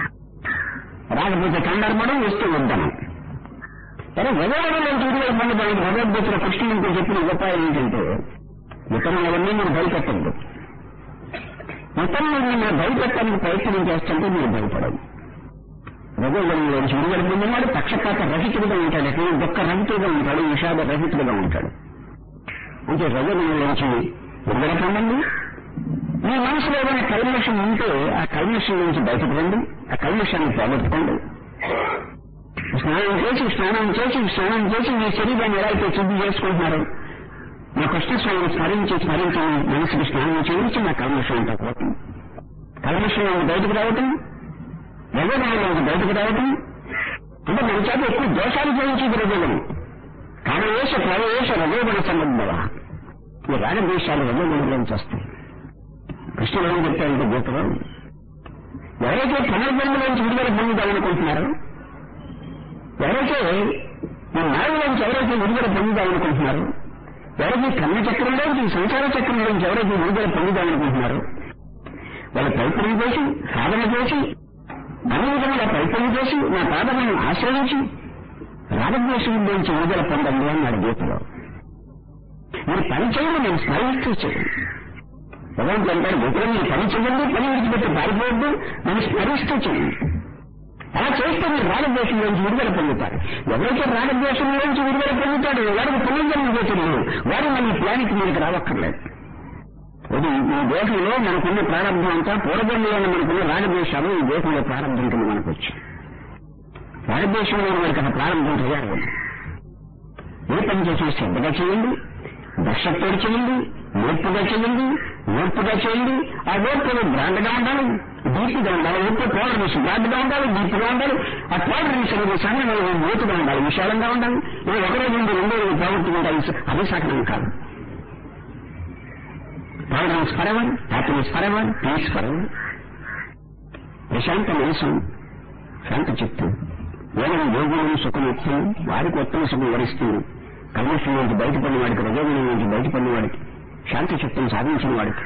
[SPEAKER 1] రాకపోతే కండర్మడం వస్తూ ఉంటాను సరే భగవానులో చూడగల మంది మనకి భగవద్గీతలో కృష్ణుడితో చెప్పిన ఉపాయం ఏంటంటే ఇతరులవన్నీ మీరు భయపెట్టండి ఇతరులని మీరు భయపెట్టడానికి ప్రయత్నం చేస్తుంటే మీరు భయపడదు రఘువులలో విడుదల పొందినవాడు పక్షపాత రహితుడుగా ఉంటాడు ఎక్కడ దుఃఖ రహితుడుగా ఉంటాడు విషాద రహితుడుగా ఉంటాడు అంటే రఘువులలోంచి విడుదల పొందండి మీ మనసులో ఏదైనా కల్మషం ఉంటే ఆ కల్మషం నుంచి బయటపడండి ఆ కల్మషాన్ని పోగొట్టుకోండి స్నానం చేసి స్నానం చేసి స్నానం చేసి మీ శరీరాన్ని ఎలా అయితే శుద్ధి చేసుకుంటున్నారు మా కృష్ణస్వామిని స్మరించి స్మరించి మనసుకి స్నానం చేయించి నా కల్మషం అంతా పోతుంది కల్మషం నుంచి బయటకు రావటం రజోగుణంలోకి బయటకు రావటం అంటే మన చేత ఎక్కువ దోషాలు చేయించేది రజోగుణం కామవేశ ప్రవేశ రజోగుణ సంబంధవ ఈ రాగద్వేషాలు రజోగుణంలోంచి వస్తాయి కృష్ణుడు ఏం చెప్తారంటే గీతలో ఎవరైతే పునర్జన్మలోంచి విడుదల పొందుతామనుకుంటున్నారో ఎవరైతే ఈ మాయలోంచి ఎవరైతే విడుదల పొందుతామనుకుంటున్నారో ఎవరైతే కర్మ చక్రంలోంచి సంసార చక్రంలోంచి ఎవరైతే విడుదల పొందుతామనుకుంటున్నారో వాళ్ళ ప్రయత్నం చేసి సాధన చేసి అన్ని విధముల ప్రయత్నం చేసి నా పాదలను ఆశ్రయించి రాగద్వేషం నుంచి విడుదల పొందండి అన్నాడు గీతలో మీరు పని చేయండి నేను స్మరిస్తూ చేయండి భగవంతుడు అంటాడు గీతలో మీరు పని చేయండి పని విడిచిపెట్టి పారిపోవద్దు నేను స్మరిస్తూ చేయండి అలా చేస్తే మీరు రాగద్వేషం నుంచి విడుదల పొందుతారు ఎవరైతే రాగద్వేషం నుంచి విడుదల పొందుతాడో వాడికి పునర్జన్మ చేతులు వాడు మన ప్లానికి మీదకి రావక్కర్లేదు ఇది ఈ దేశంలో మనకున్న ప్రారంభం అంతా పూర్వజన్మలో మనకున్న రాగద్వేషాలు ఈ దేశంలో ప్రారంభం కింద మనకు వచ్చి రాగద్వేషంలో మనకు అక్కడ ప్రారంభం చేయాలి ఏ పని చేసినా శ్రద్ధగా చేయండి దర్శక్తుడు చేయండి ఓర్పుగా చేయండి ఓర్పుగా చేయండి ఆ ఓర్పులు బ్రాండ్గా ఉండాలి డీప్గా ఉండాలి ఓర్పు టోలరెన్స్ బ్రాండ్గా ఉండాలి డీప్గా ఉండాలి ఆ టోలరెన్స్ అనేది సహనంగా ఓటుగా ఉండాలి విశాలంగా ఉండాలి ఇది ఒకరోజు నుండి రెండో రోజు పోగొట్టుకుంటాయి అది సహనం కాదు tolerance forever happiness forever peace forever ప్రశాంత మనసు శాంత చిత్తం ఏమైనా యోగులను సుఖముక్తం వారికి ఉత్తమ సుఖం వరిస్తుంది కల్మషం నుంచి బయటపడిన వాడికి రజోగుణం నుంచి బయటపడిన వాడికి శాంతి చిత్తం సాధించిన వాడికి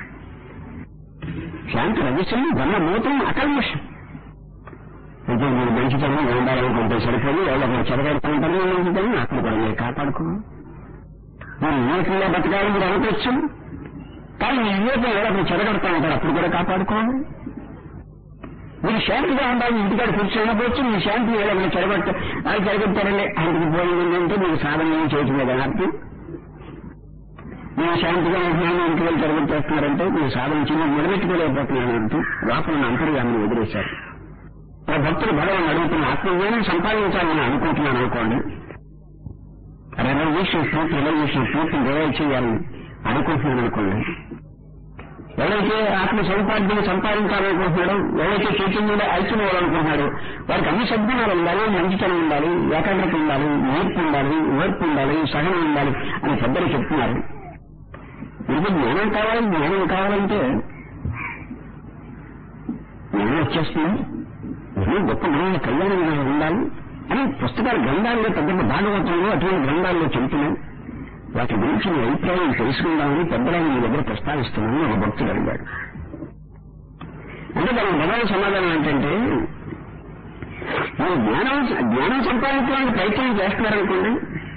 [SPEAKER 1] శాంతి రజస్సులు బ్రహ్మభూతం అకల్మషం అయితే మీరు మంచి చదువు ఉండాలనుకుంటే సరిపోయి ఎవరు చదవడుతూ ఉంటారు మంచి చదువు అక్కడ కూడా మీరు కాపాడుకో మీరు వివేకంగా బతకాలి మీరు అనుకోవచ్చు కానీ మీ వివేకం ఎవరప్పుడు చెడగొడతా ఉంటారు అప్పుడు కూడా కాపాడుకోవాలి మీరు శాంతిగా ఉండాలి ఇంటికాడ కూర్చోకపోవచ్చు మీ శాంతి ఏదైనా చెడగొట్ట అది చెడగొట్టారండి ఆయనకి పోయింది అంటే మీరు సాధన ఏం చేయటం లేదని అర్థం మీరు శాంతిగా ఉంటున్నాను ఇంటికి వెళ్ళి చెడగొట్టేస్తున్నారంటే మీరు సాధన చిన్న నిలబెట్టుకోలేకపోతున్నాను అంటూ లోపల ఉన్న అంతర్యాన్ని వదిలేశారు ఆ భక్తులు భగవాన్ అడుగుతున్న ఆత్మజ్ఞానం సంపాదించాలని అనుకుంటున్నాను అనుకోండి రెవల్యూషన్ పూర్తి రెవల్యూషన్ పూర్తి రివైవ్ చేయాలని అనుకుంటున్నాను అనుకోండి ఎవరైతే ఆత్మ సౌపాద్యం సంపాదించాలనుకుంటున్నాడో ఎవరైతే చైతన్యంలో ఐక్యం అవ్వాలనుకుంటున్నాడో వారికి అన్ని సద్గుణాలు ఉండాలి మంచితనం ఉండాలి ఏకాగ్రత ఉండాలి నేర్పు ఉండాలి ఓర్పు ఉండాలి సహనం ఉండాలి అని పెద్దలు చెప్తున్నారు ఇది జ్ఞానం కావాలి జ్ఞానం కావాలంటే జ్ఞానం వచ్చేస్తుంది ఇది గొప్ప మన కళ్యాణంగా ఉండాలి అని పుస్తకాలు గ్రంథాల్లో పెద్ద భాగవతంలో అటువంటి గ్రంథాల్లో చెబుతున్నాయి వాటి గురించి మీ అభిప్రాయం తెలుసుకుందామని పెద్దలను మీ దగ్గర ప్రస్తావిస్తున్నాను ఒక భక్తుడు అడిగాడు అంటే దాని మొదటి సమాధానం ఏంటంటే మీరు జ్ఞానం జ్ఞానం సంపాదించడానికి ప్రయత్నం చేస్తున్నారనుకోండి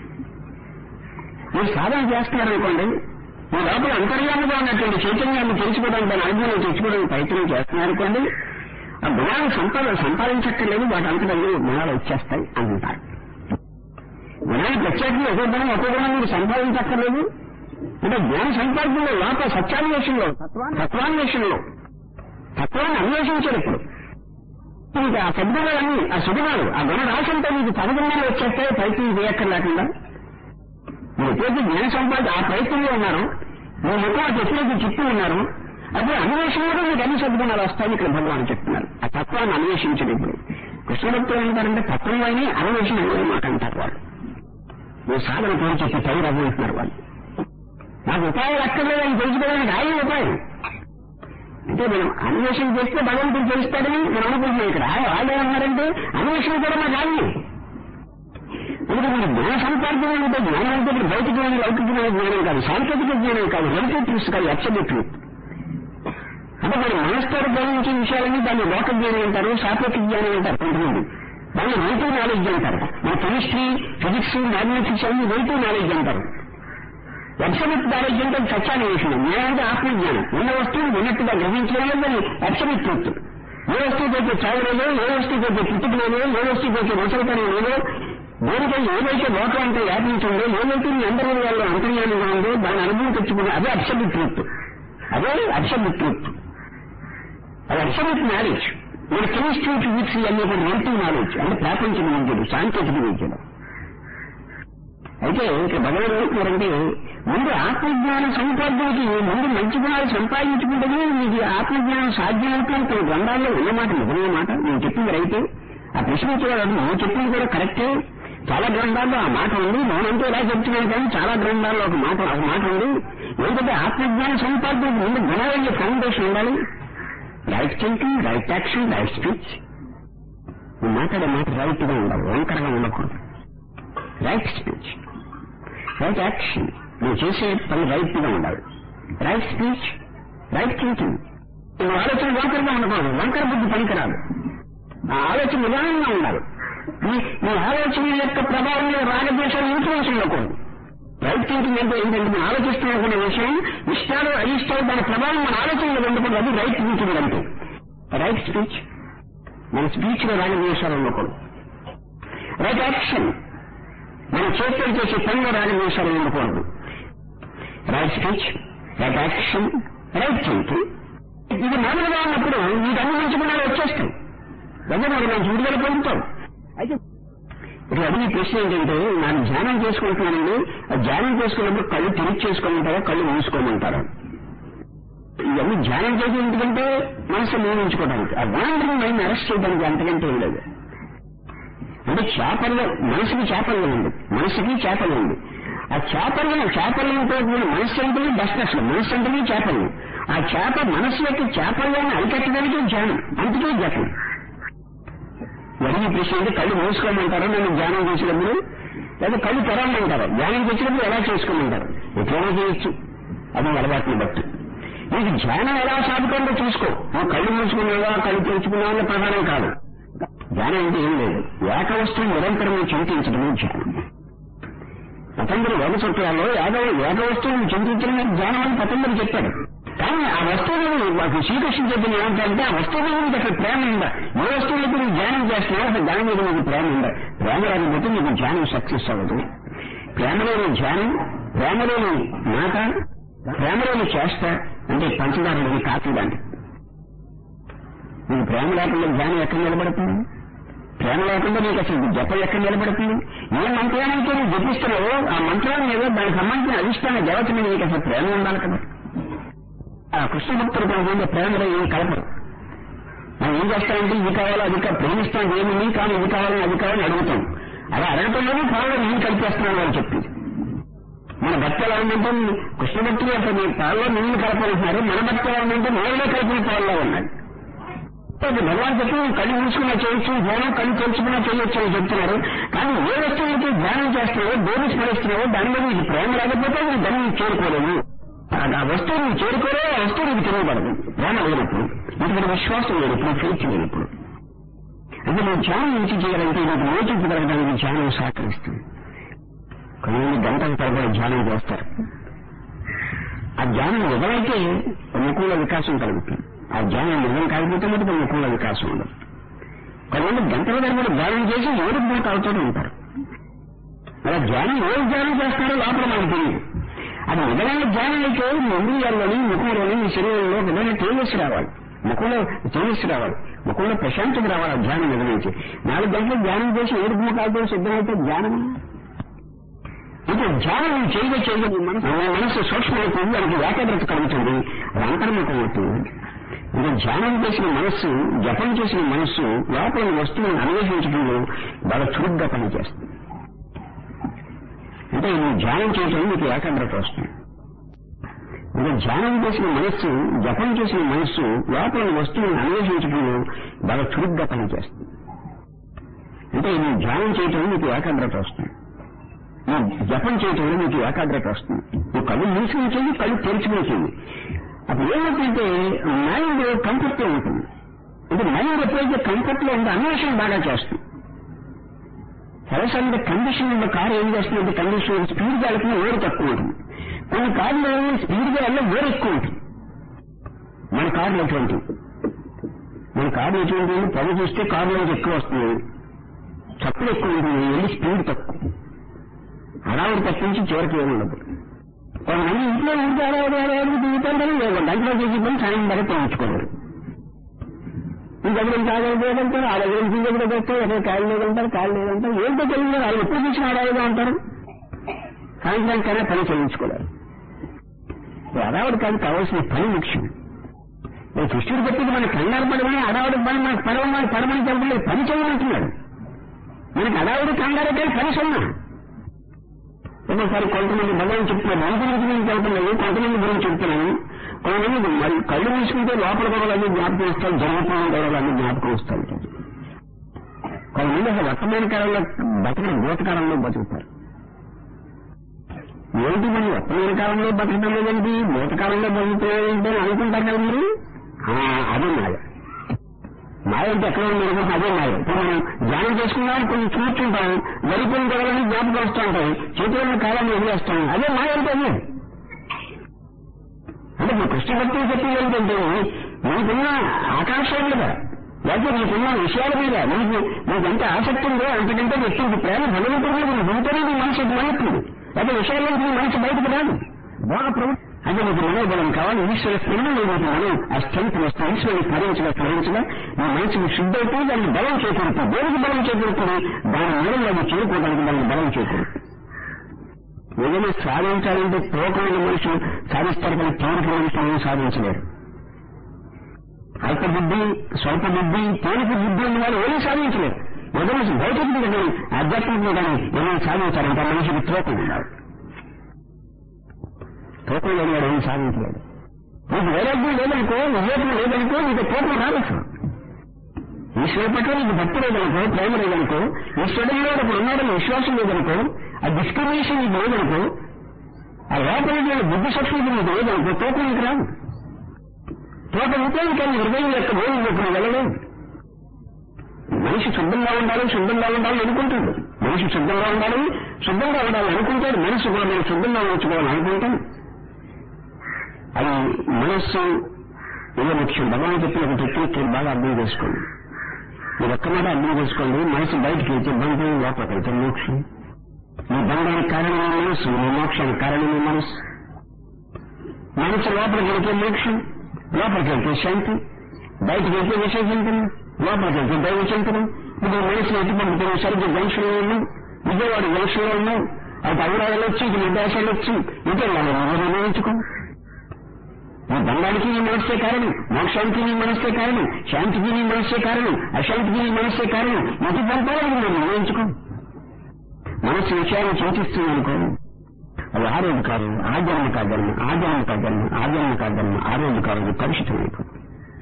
[SPEAKER 1] మీరు సాధన చేస్తున్నారనుకోండి మీ లోపల అంతర్యాలుగా ఉన్నటువంటి చైతన్యాన్ని తెలుసుకోవడానికి దాని అనుభవం తెచ్చుకోవడానికి ప్రయత్నం చేస్తున్నారనుకోండి ఆ గుణాలు సంపాద సంపాదించక్కర్లేదు వాటి అంతటా గుణాలు వచ్చేస్తాయి అంటారు గుణాలు ప్రత్యేకంగా ఒక్కో గుణం ఒక్కో గుణం మీరు సంపాదించక్కర్లేదు అంటే జ్ఞాన సంపాదనలో లోపల సత్యాన్వేషణలో తత్వాన్వేషణలో తత్వాన్ని అన్వేషించారు ఇప్పుడు ఇంకా ఆ సద్గుణాలన్నీ ఆ సుగుణాలు ఆ గుణ రాశంతో మీకు తదగుణాలు వచ్చేస్తాయి ప్రయత్నం చేయక్కర్లేకుండా మీరు ఎప్పుడైతే జ్ఞాన సంపాద ఆ ప్రయత్నంలో ఉన్నారు మీ ముఖం ఎప్పుడైతే చెప్తూ ఉన్నారు అప్పుడు అన్వేషణలో మీకు అన్ని సద్గుణాలు వస్తాయని ఇక్కడ భగవాన్ చెప్తున్నారు ఆ తత్వాన్ని అన్వేషించడం ఇప్పుడు కృష్ణ భక్తులు ఏమంటారంటే తత్వంలోనే అన్వేషణ అనేది మాట అంటారు వాళ్ళు మీ సాధన పేరు చెప్పి పైరు అవ్వంటున్నారు వాళ్ళు నాకు ఉపాయాలు అక్కర్లేదని తెలుసుకోవడానికి ఆయే ఉపాయం అంటే మనం అన్వేషణ చేస్తే భగవంతుడు తెలుస్తాడని మనం అనుకుంటున్నాం ఇక్కడ వాళ్ళు ఏమన్నారంటే అన్వేషణ కూడా మాకు ఆయనే అందుకే మీరు జ్ఞాన సంపాదన అంటే జ్ఞానం అంటే ఇప్పుడు భౌతికమైన లౌకికమైన జ్ఞానం కాదు సాంకేతిక జ్ఞానం కాదు రిలేటివ్ ట్రూత్స్ కాదు అబ్సల్యూట్ ట్రూత్ అంటే మరి మనసుతో గ్రహించే విషయాలని దాన్ని లోక జ్ఞానం అంటారు సాపేక్ష జ్ఞానం అంటారు కొంతమంది దాన్ని రైతు నాలెడ్జ్ అంటారు మన కెమిస్ట్రీ ఫిజిక్స్ మ్యాథమెటిక్స్ అన్ని రైతు నాలెడ్జ్ అంటారు అబ్సల్యూట్ నాలెడ్జ్ అంటే సత్యాన్వేషణ జ్ఞానం అంటే ఆత్మజ్ఞానం ఉన్న వస్తువుని ఉన్నట్టుగా గ్రహించడం దాన్ని అబ్సల్యూట్ ట్రూత్ ఏ వస్తువుకైతే చావు లేదో ఏ వస్తువుకైతే పుట్టుకు లేదో ఏ వస్తువుకైతే ముసలితనం లేదో దేనికై ఏదైతే లోకం అంటే వ్యాపించిందో ఏదైతే మీ అందరి వాళ్ళు అంతర్యానంగా ఉందో దాని అనుభవం తెచ్చుకున్న అదే అబ్సల్యూట్ ట్రూత్ అదే అబ్సల్యూట్ ట్రూత్ అది అబ్సల్యూట్ నాలెడ్జ్ మన కెమిస్ట్రీ ఫిజిక్స్ అనే రిలేటివ్ నాలెడ్జ్ అంటే ప్రాపంచిక విద్యలు సాంకేతిక విద్యలు అయితే ఇక భగవాన్ ఏమంటున్నారంటే ముందు ఆత్మజ్ఞానం సంపాదనకి ముందు మంచి గుణాలు సంపాదించుకుంటేనే మీకు ఆత్మజ్ఞానం సాధ్యమవుతుంది కొన్ని గ్రంథాల్లో ఉన్నమాట నిజమైన మాట నేను చెప్పింది రైతే ఆ ప్రశ్నించేవాడు నువ్వు చెప్పింది కూడా కరెక్టే చాలా గ్రంథాల్లో ఆ మాట ఉంది మౌనంతో ఇలా చెప్తున్నాను కానీ చాలా గ్రంథాల్లో ఒక మాట ఒక మాట ఉంది ఎందుకంటే ఆత్మజ్ఞానం సంపాదనకి ముందు గుణాలయ్యే ఫౌండేషన్ ఉండాలి right thinking right action right speech నువ్వు మాట్లాడే మాట రైట్ గా ఉండాలి వంకరగా ఉండకూడదు రైట్ స్పీచ్ రైట్ యాక్షన్ నువ్వు చేసే పని రైట్ గా ఉండాలి రైట్ స్పీచ్ రైట్ థింకింగ్ నువ్వు ఆలోచన వంకరగా ఉండకూడదు వంకర బుద్ధి పనికిరాదు ఆ ఆలోచన నిదానంగా ఉండాలి నీ నీ ఆలోచన యొక్క ప్రభావం మీద రాగద్వేషాలు ఇన్ఫ్లుయెన్స్ ఉండకూడదు రైట్ థింకింగ్ అంటే ఏంటంటే మనం ఆలోచిస్తున్న విషయం ఇష్టాలు అయిష్టాలు దాని ప్రభావం మన ఆలోచనలో ఉండకూడదు అది రైట్ థింకింగ్ అంటే రైట్ స్పీచ్ మన స్పీచ్ లో రాగద్వేషాలు ఉండకూడదు రైట్ యాక్షన్ మన చేతులు చేసే పనిలో రాగద్వేషాలు ఉండకూడదు right speech right action right thinking ఇది మామూలుగా ఉన్నప్పుడు వీటన్ని మంచి గుణాలు వచ్చేస్తాయి దగ్గర మరి మంచి విడుదల పొందుతాం అయితే ఇక్కడ అడిగే ప్రశ్న ఏంటంటే ನಾನು ధ్యానం చేసుకుంటున్నానండి ఆ ధ్యానం చేసుకున్నప్పుడు కళ్ళు తెరిచి చేసుకోమంటారా కళ్ళు మూసుకోమంటారా ఇవన్నీ ధ్యానం చేసి ఎందుకంటే మనసు నియమించుకోవడానికి ఆ వాండరింగ్ మైండ్ అరెస్ట్ చేయడానికి అంతకంటే ఏం లేదు అంటే చేపల్లో మనసుకి చేపల్లో ఉంది మనసుకి చేపలు ఉంది ఆ చేపలను చేపలతో మనస్సు అంటే బెస్ట్ అసలు మనస్సు అంటే చేపలు ఆ చేప మనస్సు యొక్క చేపల్లోని అరికట్టడానికి ధ్యానం అందుకే జపం అడిగే ప్రశ్న అంటే కళ్ళు మూసుకోమంటారా నన్ను ధ్యానం చేసినప్పుడు లేదా కళ్ళు తెరవమంటారా ధ్యానం చేసినప్పుడు ఎలా చేసుకోమంటారు ఎట్లైనా చేయొచ్చు అది అలవాటుని బట్టి నీకు ధ్యానం ఎలా సాగుతుందో చూసుకో నువ్వు కళ్ళు మూసుకున్నావా కళ్ళు తెరుచుకున్నావా అన్న ప్రధానం కాదు ధ్యానం అంటే ఏం లేదు ఏక వస్తువు నిరంతరం చింతించడమే ధ్యానం పతంజలి వేద సూత్రాల్లో ఏక ఏక వస్తువుని చింతించడమే ధ్యానం అని పతంజలి చెప్పాడు కానీ ఆ వస్తువులు మాకు శ్రీకృష్ణ చెప్పిన ఏమంటే ఆ వస్తువుల మీద అసలు ప్రేమ ఉందా ఏ వస్తువులకి నువ్వు ధ్యానం చేస్తున్నావు అసలు దాని మీద నీకు ప్రేమ ఉందా ప్రేమ రాకపోతే నీకు ధ్యానం సక్సెస్ అవ్వదు ప్రేమలోని ధ్యానం ప్రేమలోని మాట ప్రేమలోని చేస్తా అంటే పంచదార లేని కాఫీ లాంటి నీకు ప్రేమ లేకుండా ధ్యానం ఎక్కడ నిలబడుతుంది ప్రేమ లేకుండా నీకు అసలు జపం ఎక్కడ నిలబడుతుంది ఏ మంత్రానైతే నువ్వు జపిస్తున్నావో ఆ మంత్రాన్ని ఏదో దానికి సంబంధించిన అధిష్టాన దేవత మీద నీకు అసలు ప్రేమ ఉండాలి కదా ఆ కృష్ణ భక్తుడు కొంతమంది ప్రేమలో ఏమి కలపరు మనం ఏం చేస్తామంటే ఇది కావాలో అది కావాలి ప్రేమిస్తాం ఏమింది కానీ ఇది కావాలని అది కావాలని అడుగుతాం అలా అడగటంలోనే పాలలో నేను కలిపేస్తున్నాను అని చెప్పి మన భక్తి ఎలా ఉందంటే కృష్ణ భక్తులు అసలు మీ పాలలో నీళ్ళు కలపాలంటున్నారు మన భక్తి ఎలా ఉందంటే నీళ్ళలో కలిపిన పాలలో ఉన్నాయి అది భగవాన్ చెప్పి కళ్ళు మూసుకున్నా చేయొచ్చు ధ్యానం కళ్ళు తెలుసుకున్నా చేయొచ్చు అని చెప్తున్నారు కానీ ఏ వస్తువులకి ధ్యానం చేస్తున్నావో దేని స్మరిస్తున్నావో దాని మీద నీకు ప్రేమ లేకపోతే నువ్వు దాన్ని చేరుకోలేవు ఆ వస్తువు నువ్వు చేరుకోలే ఆ వస్తువు నీకు తెలియబడదు ప్రేమ లేనప్పుడు నీకు విశ్వాసం లేదు ఇప్పుడు ఫెయిత్ లేనప్పుడు అంటే నువ్వు ధ్యానం నుంచి చేయాలంటే నీకు లోచించి పెరగడానికి ధ్యానం సహకరిస్తుంది కొంతమంది గంటల తరబడి ధ్యానం చేస్తారు ఆ ధ్యానం నిజమైతే అనుకూల వికాసం కలుగుతుంది ఆ ధ్యానం నిజం కాకపోతే మటుకు అనుకూల వికాసం ఉండదు కొంతమంది గంటల తరబడి ధ్యానం చేసి ఏడు మూట అవుతూ ఉంటారు అలా ధ్యానం ఏ ధ్యానం చేస్తారో లోపల మనకు తెలియదు అది నిజమైన ధ్యానం అయితే మీ ఇంద్రియాల్లోని ముఖంలోని మీ శరీరంలో నిజమైన తేజస్సు రావాలి ముఖంలో తేజస్సు రావాలి ముఖంలో ప్రశాంతత రావాలి ఆ ధ్యానం నిజమైతే నాలుగు గంటలు ధ్యానం చేసి ఏడు ముఖాలతో సిద్ధమైతే ధ్యానం అంటే ధ్యానం నువ్వు చేయగా చేయగా నీ మనసు నీ మనసు సూక్ష్మమైపోతుంది దానికి ఏకాగ్రత కలుగుతుంది అది అంతర్ముఖం అవుతుంది అంటే ధ్యానం చేసిన మనస్సు జపం చేసిన మనస్సు లోపల వస్తువులను అన్వేషించడంలో బాగా చురుగ్గా పనిచేస్తుంది అంటే నువ్వు ధ్యానం చేయటం నీకు ఏకాగ్రత వస్తుంది అంటే ధ్యానం చేసిన మనస్సు జపం చేసిన మనస్సు లోపల వస్తువులను అన్వేషించడంలో బాగా చురుగ్గా పనిచేస్తుంది అంటే నువ్వు ధ్యానం చేయటం నీకు ఏకాగ్రత వస్తుంది నువ్వు జపం చేయటంలో నీకు ఏకాగ్రత వస్తుంది నువ్వు కళ్ళు మూసుకుని చేయి కళ్ళు తెరుచుకుని చేయి అప్పుడు ఏమవుతుందంటే మైండ్ కంఫర్ట్ లో ఉంటుంది అంటే మైండ్ ఎప్పుడైతే కంఫర్ట్ లో ఉందో అన్వేషణ బాగా చేస్తుంది సరసంగా కండిషన్ ఉన్న కారు ఏం చేస్తుందంటే కండిషన్ స్పీడ్ గా వెళ్తున్న వేరు తక్కువ ఉంటుంది కొన్ని కార్లు స్పీడ్ గా వెళ్ళిన వేరు ఎక్కువ ఉంటుంది మన కార్లు ఎటువంటి మన కార్లు ఎటువంటి పొగ చూస్తే కారులో ఎక్కువ వస్తుంది చప్పుడు ఎక్కువ ఉంటుంది వెళ్ళి స్పీడ్ తక్కువ అడావుడు తప్పించి చివరికి ఏముండదు కొంతమంది ఇంట్లో ఉంటే అడావుడు అడావుడు దిగుతుంటారు గంటలో చేసి పని సాయం ధర పోయించుకోలేరు ఈ దగ్గర తాగలిపోతుంటారు ఆ దగ్గర ఈ దగ్గర పెడతారు అదే కాళ్ళు లేదంటారు కాళ్ళు లేదంటారు ఏంటో తెలియదు వాళ్ళు ఎప్పుడు చూసిన అడావుడుగా ఉంటారు సాయంత్రానికైనా పని చేయించుకోలేరు అడావుడు కాదు కావాల్సిన పని ముఖ్యం ఈ కృష్ణుడు చెప్పింది మన కంగారు పడమని అడావుడు పని మనకు పడవమని పడమని చెప్పలేదు పని చేయమంటున్నాడు మనకి అడావుడు కంగారు అంటే పని సున్నా ఒక్కోసారి కొంతమంది భగవాన్ చెప్తున్నారు మన గురించి నేను చెబుతున్నాను కొంతమంది గురించి చెప్తున్నాను కొంతమంది మరి కళ్ళు మూసుకుంటే లోపల గొడవలన్నీ జ్ఞాపకం వస్తాయి జరుగుతున్న గొడవలన్నీ జ్ఞాపకం వస్తాయి కొంతమంది అసలు వర్తమాన కాలంలో బతకడం భూతకాలంలో బతుకుతారు ఏంటి మరి వర్తమాన కాలంలో బతకడం లేదండి భూతకాలంలో బతుకుతాయంటే అనుకుంటారు కదా మీరు ఆ, అదే మాయ మాయ అంటే ఎక్కడ ఉంది అనుకుంటే అదే మాయ ఇప్పుడు మనం ధ్యానం చేసుకున్నాం కొంచెం కూర్చుంటాం గడిపోయిన గొడవలన్నీ జ్ఞాపకం వస్తూ ఉంటాయి చేతులను కాలాన్ని వదిలేస్తాం అదే మాయ అంటే అదే అంటే ఇప్పుడు కృష్ణభక్తులు చెప్పింది ఏంటంటే నీకున్న ఆకాంక్ష మీద లేకపోతే నీకున్న విషయాల మీద నీకు నీకు ఎంత ఆసక్తి ఉందో అంతకంటే వ్యక్తికి ప్రేమ భగవంతుడు మీద ఉంటేనే నీ మనసు మారుతుంది లేకపోతే విషయాల నుంచి నీ మనసు బయటకు రాదు బాగా ప్రభు అంటే నీకు మనోబలం కావాలి ఈశ్వర స్మరణ నీకు మనం ఆ స్ట్రెంత్ వస్తే ఈశ్వరుని స్మరించగా స్మరించగా నీ మనసుకు శుద్ధి అవుతుంది దానికి బలం చేకూరుతుంది దేనికి బలం చేకూరుతుంది దాని మూలంలో అది చేరుకోవడానికి దానికి బలం చేకూరుతుంది ఏదైనా సాధించాలంటే తోకమైన మనుషులు సాధిస్తారు కానీ తేలిక మనుషులు సాధించలేరు అల్ప బుద్ధి స్వల్ప బుద్ధి తేలిక బుద్ధి ఉన్న వాళ్ళు ఏమీ సాధించలేరు ఏదైనా భౌతికంగా కానీ ఆధ్యాత్మికంగా కానీ ఏమైనా సాధించాలంటే ఆ మనిషికి తోకం ఉండాలి తోకం లేని వాడు ఏమీ సాధించలేడు నీకు వైరాగ్యం లేదనుకో వివేకం లేదనుకో నీకు తోకం రావచ్చు ఈశ్వరు పట్ల నీకు భక్తి లేదనుకో ప్రేమ లేదనుకో ఈశ్వరుడు ఇప్పుడు ఉన్నాడని విశ్వాసం లేదనుకో ఆ డిస్క్రిమినేషన్ నీకు లేదనుకో ఆ లోపల బుద్ధి సూక్ష్మత నీకు లేదనుకో తోకం నీకు రాదు తోట ఉంటే కానీ హృదయం యొక్క భోజనం ఇప్పుడు వెళ్ళలేదు మనిషి శుద్ధంగా ఉండాలి శుద్ధంగా ఉండాలని అనుకుంటాడు మనిషి శుద్ధంగా ఉండాలి శుద్ధంగా ఉండాలని అనుకుంటాడు మనసు కూడా మనం శుద్ధంగా ఉంచుకోవాలని అనుకుంటాం అది మనస్సు ఇదే ముఖ్యం భగవాన్ చెప్పిన ఒక టెక్నిక్ బాగా అర్థం చేసుకోండి మీరు ఒక్క మాట అర్థం చేసుకోండి మనసు బయటికి వెళ్తే బంధం లోపలికి వెళ్తే మోక్షం నీ బంధానికి కారణమైన మనసు నీ మోక్షానికి కారణమైన మనసు మనసు లోపలికి వెళ్తే మోక్షం లోపలికి వెళ్తే శాంతి బయటికి వెళ్తే విషయ చింతన లోపలికి వెళ్తే దైవ చింతన ఇప్పుడు మనసులో ఎటు పంపుతున్నావు సరిగ్గా జంక్షన్లో ఉన్నావు విజయవాడ జంక్షన్లో ఉన్నావు అటు అవురా వెళ్ళొచ్చు ఇటు నిర్దేశం వెళ్ళొచ్చు ఇటు వెళ్ళాలి నువ్వు నిర్ణయించుకో నీ బంధానికి నీ మనస్సే కారణం మోక్షానికి నీ మనస్సే కారణం శాంతికి నీ మనస్సే కారణం అశాంతికి నీ మనస్సే కారణం ఎటు పంపాలని నువ్వు నిర్ణయించుకో మనస్సు విషయాన్ని సూచిస్తుంది అనుకో అది ఆ రోజు కాదు ఆ జన్మ కాదన్మ ఆ జన్మ కాదన్మ ఆ జన్మ కాదన్మ ఆ రోజు కాదు కలుషితం అయిపోతుంది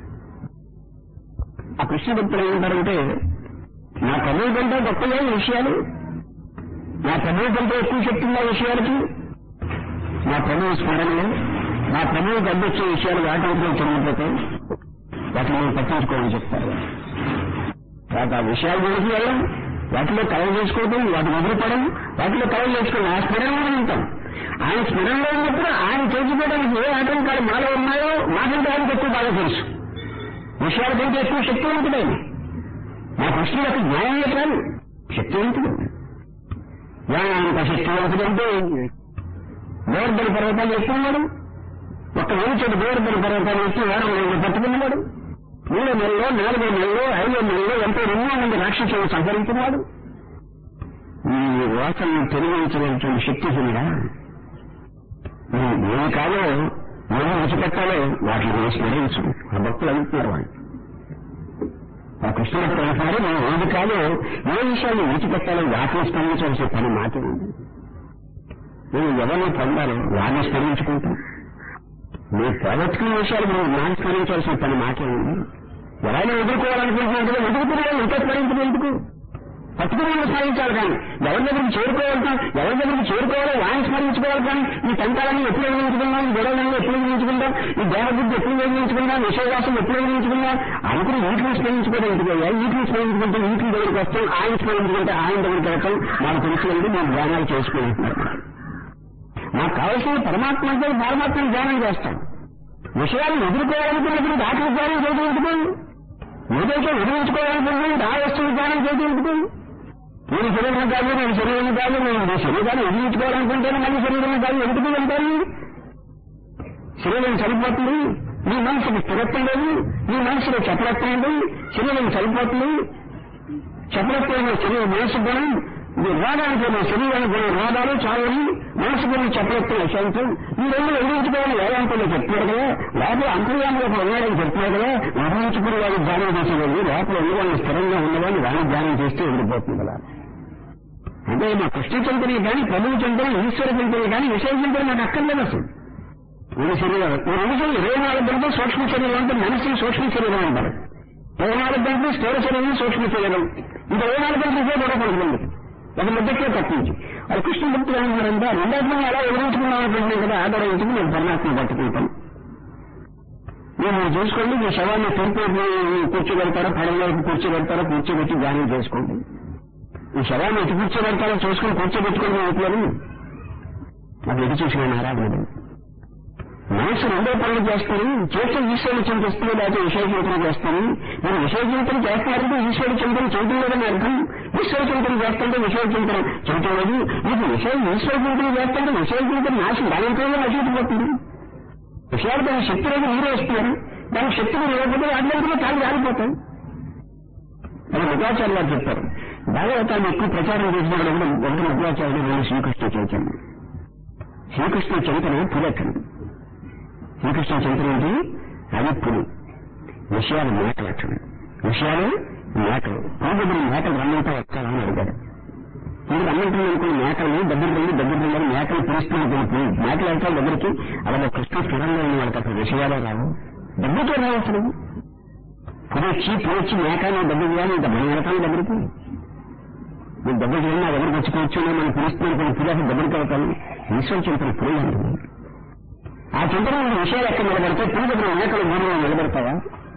[SPEAKER 1] ఆ కృష్ణ భక్తులు ఏమంటారంటే నా ప్రభువు కంటే గొప్పగా ఈ విషయాలు నా ప్రభువు కంటే ఎక్కువ శక్తి ఉన్న విషయాలకి నా ప్రభువు స్మరణలో నా ప్రభువుకి అడ్డొచ్చే విషయాలు వాటిలో చెందిపోతాయి వాటిని నేను పట్టించుకోవాలని చెప్తారు వాటి ఆ విషయాల గురించి వెళ్ళం వాటిలో కలవ చేసుకోవడం వాటి వదిలిపడం వాటిలో కలవ చేసుకోవడం ఆ స్మరణలో ఉంటాం ఆయన స్మరణలో ఉన్నప్పుడు ఆయన చేసిపోవడానికి ఏ ఆటంకాలు మాలో ఉన్నాయో మాకంటే ఆయనకు ఎక్కువ బాగా తెలుసు విషయాల కంటే ఎక్కువ శక్తివంతుడు ఆయన మా కృష్ణుడు యొక్క జ్ఞానమే కాదు శక్తివంతుడు జ్ఞానానికి శక్తివంతుడు అంటే గోవర్ధన పర్వతాలు ఎక్కున్నాడు ఒక్క నిమిషం గోవర్ధన పర్వతాలు ఎక్కి వారం నెలలు పట్టుకున్నాడు మూడో నెలలో నాలుగో నెలలో ఐదో నెలలో ఎంతో ఎన్నో మంది రాక్షసులను సంహరించినాడు ఈ వాసనను తొలగించగలిగిన శక్తిహీనుడా నువ్వు ఏమి కాదో ఏమి విడిచిపెట్టాలో వాటిని స్మరించు ఆ భక్తులు అనుకున్నారు వాళ్ళు ఆ కృష్ణుడు ప్రకారం మనం ఏది కాదో ఏ విషయాన్ని విడిచిపెట్టాలో వాటిని స్మరించవలసిన పని మాత్రం ఉంది నేను ఎవరిని పొందాలో వారిని స్మరించుకుంటాం మీరు పోగొట్టుకున్న విషయాలు మనం నాకు స్మరించాల్సిన పని మాకే ఉంది ఎవరైనా ఎదుర్కోవాలనుకుంటున్నట్టుగా ఎదుర్కొనే ఇంకా స్మరించడం ఎందుకు పట్టుకుని స్మరించాలి కానీ ఎవరి దగ్గరికి చేరుకోవాలి ఎవరి దగ్గరికి చేరుకోవాలో వాడిని స్మరించుకోవాలి కానీ ఈ టంకాలన్నీ ఎప్పుడు ఎదిరించుకుందాం ఈ గొడవలన్నీ ఎప్పుడు ఎదిరించుకుందాం ఈ దేహబుద్ధి ఎప్పుడు ఎదిరించుకుందాం విషయవాసం ఎప్పుడు ఎదిరించుకుందాం అనుకుని వీటిని స్మరించుకోవడం ఎందుకు వీటిని స్మరించుకుంటే వీటిని దగ్గరికి వస్తాం ఆయన స్మరించుకుంటే ఆయన దగ్గరికి వెళ్తాం మాకు తెలిసినందుకు మేము ధ్యానాలు చేసుకుంటున్నాం మాకు కావాల్సిన పరమాత్మ అంటే పరమాత్మను ధ్యానం చేస్తాం విషయాలను ఎదుర్కోవాలనుకున్నప్పుడు దాటి ధ్యానం చేయడం ఎందుకు ఏదైతే ఎదిరించుకోవాలనుకుంటున్నాం ఆ వస్తువు ధ్యానం చేయడం ఎందుకు నేను శరీరం కాదు నేను శరీరం కాదు నేను శరీరాన్ని ఎదిరించుకోవాలనుకుంటేనే మళ్ళీ శరీరం కాదు ఎందుకు వెళ్తాను శరీరం చనిపోతుంది నీ మనసుకి స్థిరత్వం లేదు నీ మనసులో చపలత్వం లేదు శరీరం చనిపోతుంది చపలత్వం శరీరం మనసు గుణం ఇది రోగానికి ఉన్న శరీరానికి ఉన్న రోగాలు చాలని మనసు గురించి చెప్పలేదు శాంతం ఈ రెండు ఎదిరించుకోవాలని వేదాంతంలో చెప్తున్నారు కదా లోపల అంతర్యాములు ఒకడు ఉన్నాడని చెప్తున్నారు కదా ఎదిరించుకుని వాడు ధ్యానం చేసేవాళ్ళు లోపల ఉన్నవాళ్ళు స్థిరంగా ఉన్నవాళ్ళు వాళ్ళు ధ్యానం చేస్తే ఎదిరిపోతుంది కదా అంటే మా కృష్ణ చింతనే కానీ ప్రభువు చింతన ఈశ్వర చింతనే కానీ విషయ చింతన నాకు అక్కర్లేదు అసలు రెండు శరీరాలు ఈ రెండు శరీరం ఇరవై నాలుగు గంటలు సూక్ష్మ శరీరం అంటే మనసు సూక్ష్మ శరీరం అంటారు ఇరవై నాలుగు గంటలు స్థూల శరీరం సూక్ష్మ శరీరం ఇంకా ఇరవై నాలుగు గంటలు ఇదే కూడా పడుతుంది ఒక మధ్యకే తప్పించి అది కృష్ణ భక్తులు ఏమన్నారంటే రెండాత్మని ఎలా ఎదురించుకున్నాం అనుకుంటున్నాం కదా ఆధారించుకుని నేను పరమాత్మ పట్టుకుంటాను మీరు మీరు చూసుకోండి మీ శవాన్ని తూర్పు కూర్చోబెడతారో పడవలోకి కూర్చోబెడతారో కూర్చోబెట్టి ధ్యానం చేసుకోండి ఈ శవాన్ని ఎటు కూర్చోబెడతారో చూసుకుని కూర్చోబెట్టుకోండి ఇంట్లోని అది ఎటు చూసిన ఆరాధన మనసు రెండో పనులు చేస్తాను చేస్తే ఈశ్వరుడు చింతిస్తుంది లేకపోతే విషయ చింతన చేస్తాను నేను విషయ చింతన చేస్తున్నారంటే ఈశ్వరుడు చింతన చేయటం లేదని అర్థం ఈశ్వర చింతన చేస్తుంటే విషయ చింతన చేయటం లేదు మీకు విషయం ఈశ్వర చింతన చేస్తుంటే విషయ చింతన నాశం దానికోసం నశించిపోతుంది విషయాలు దాని శక్తి లేదు మీరే ఇస్తున్నారు దాని శక్తి మీరు ఇవ్వకపోతే వాటిలో కాలు రాలిపోతాయి అని మధ్యాచార్య గారు చెప్పారు భాగవతాన్ని ఎక్కువ ప్రచారం చేసిన కూడా ఒకటి మధ్యాచార్యుడు రెండు శ్రీకృష్ణ చైతన్యం శ్రీకృష్ణ చైతన్యం పులెక్కను శ్రీకృష్ణ చైతన్యం అది పులి విషయాలు మేకలక్షణం విషయాలు మేకలు పూజలు మేకలు రమ్మంతా వస్తారని అడిగాడు మీరు రమ్మంటుంది అనుకున్న మేకలు దగ్గర వెళ్ళి దగ్గర వెళ్ళి మేకలు పిలుస్తున్న పోయి మేకలు వెళ్తారు దగ్గరికి అలాగే కృష్ణ స్థిరంగా ఉన్న వాళ్ళకి అసలు విషయాలే రావు దగ్గరికే రావు అసలు పురొచ్చి పురొచ్చి మేకని దగ్గరికి కానీ ఇంత మనం వెళ్తాను దగ్గరికి మీరు దగ్గరికి వెళ్ళి నా దగ్గరికి వచ్చి కూర్చొని మనం పిలుస్తున్నాను కొన్ని పులి అసలు దగ్గరికి వెళ్తాను ఈశ్వర చింతన పులి అంటుంది ఆ చింతన ఉన్న విషయాలు ఎక్కడ నిలబడితే పులి దగ్గర మేకలు మూడు నిలబడతావా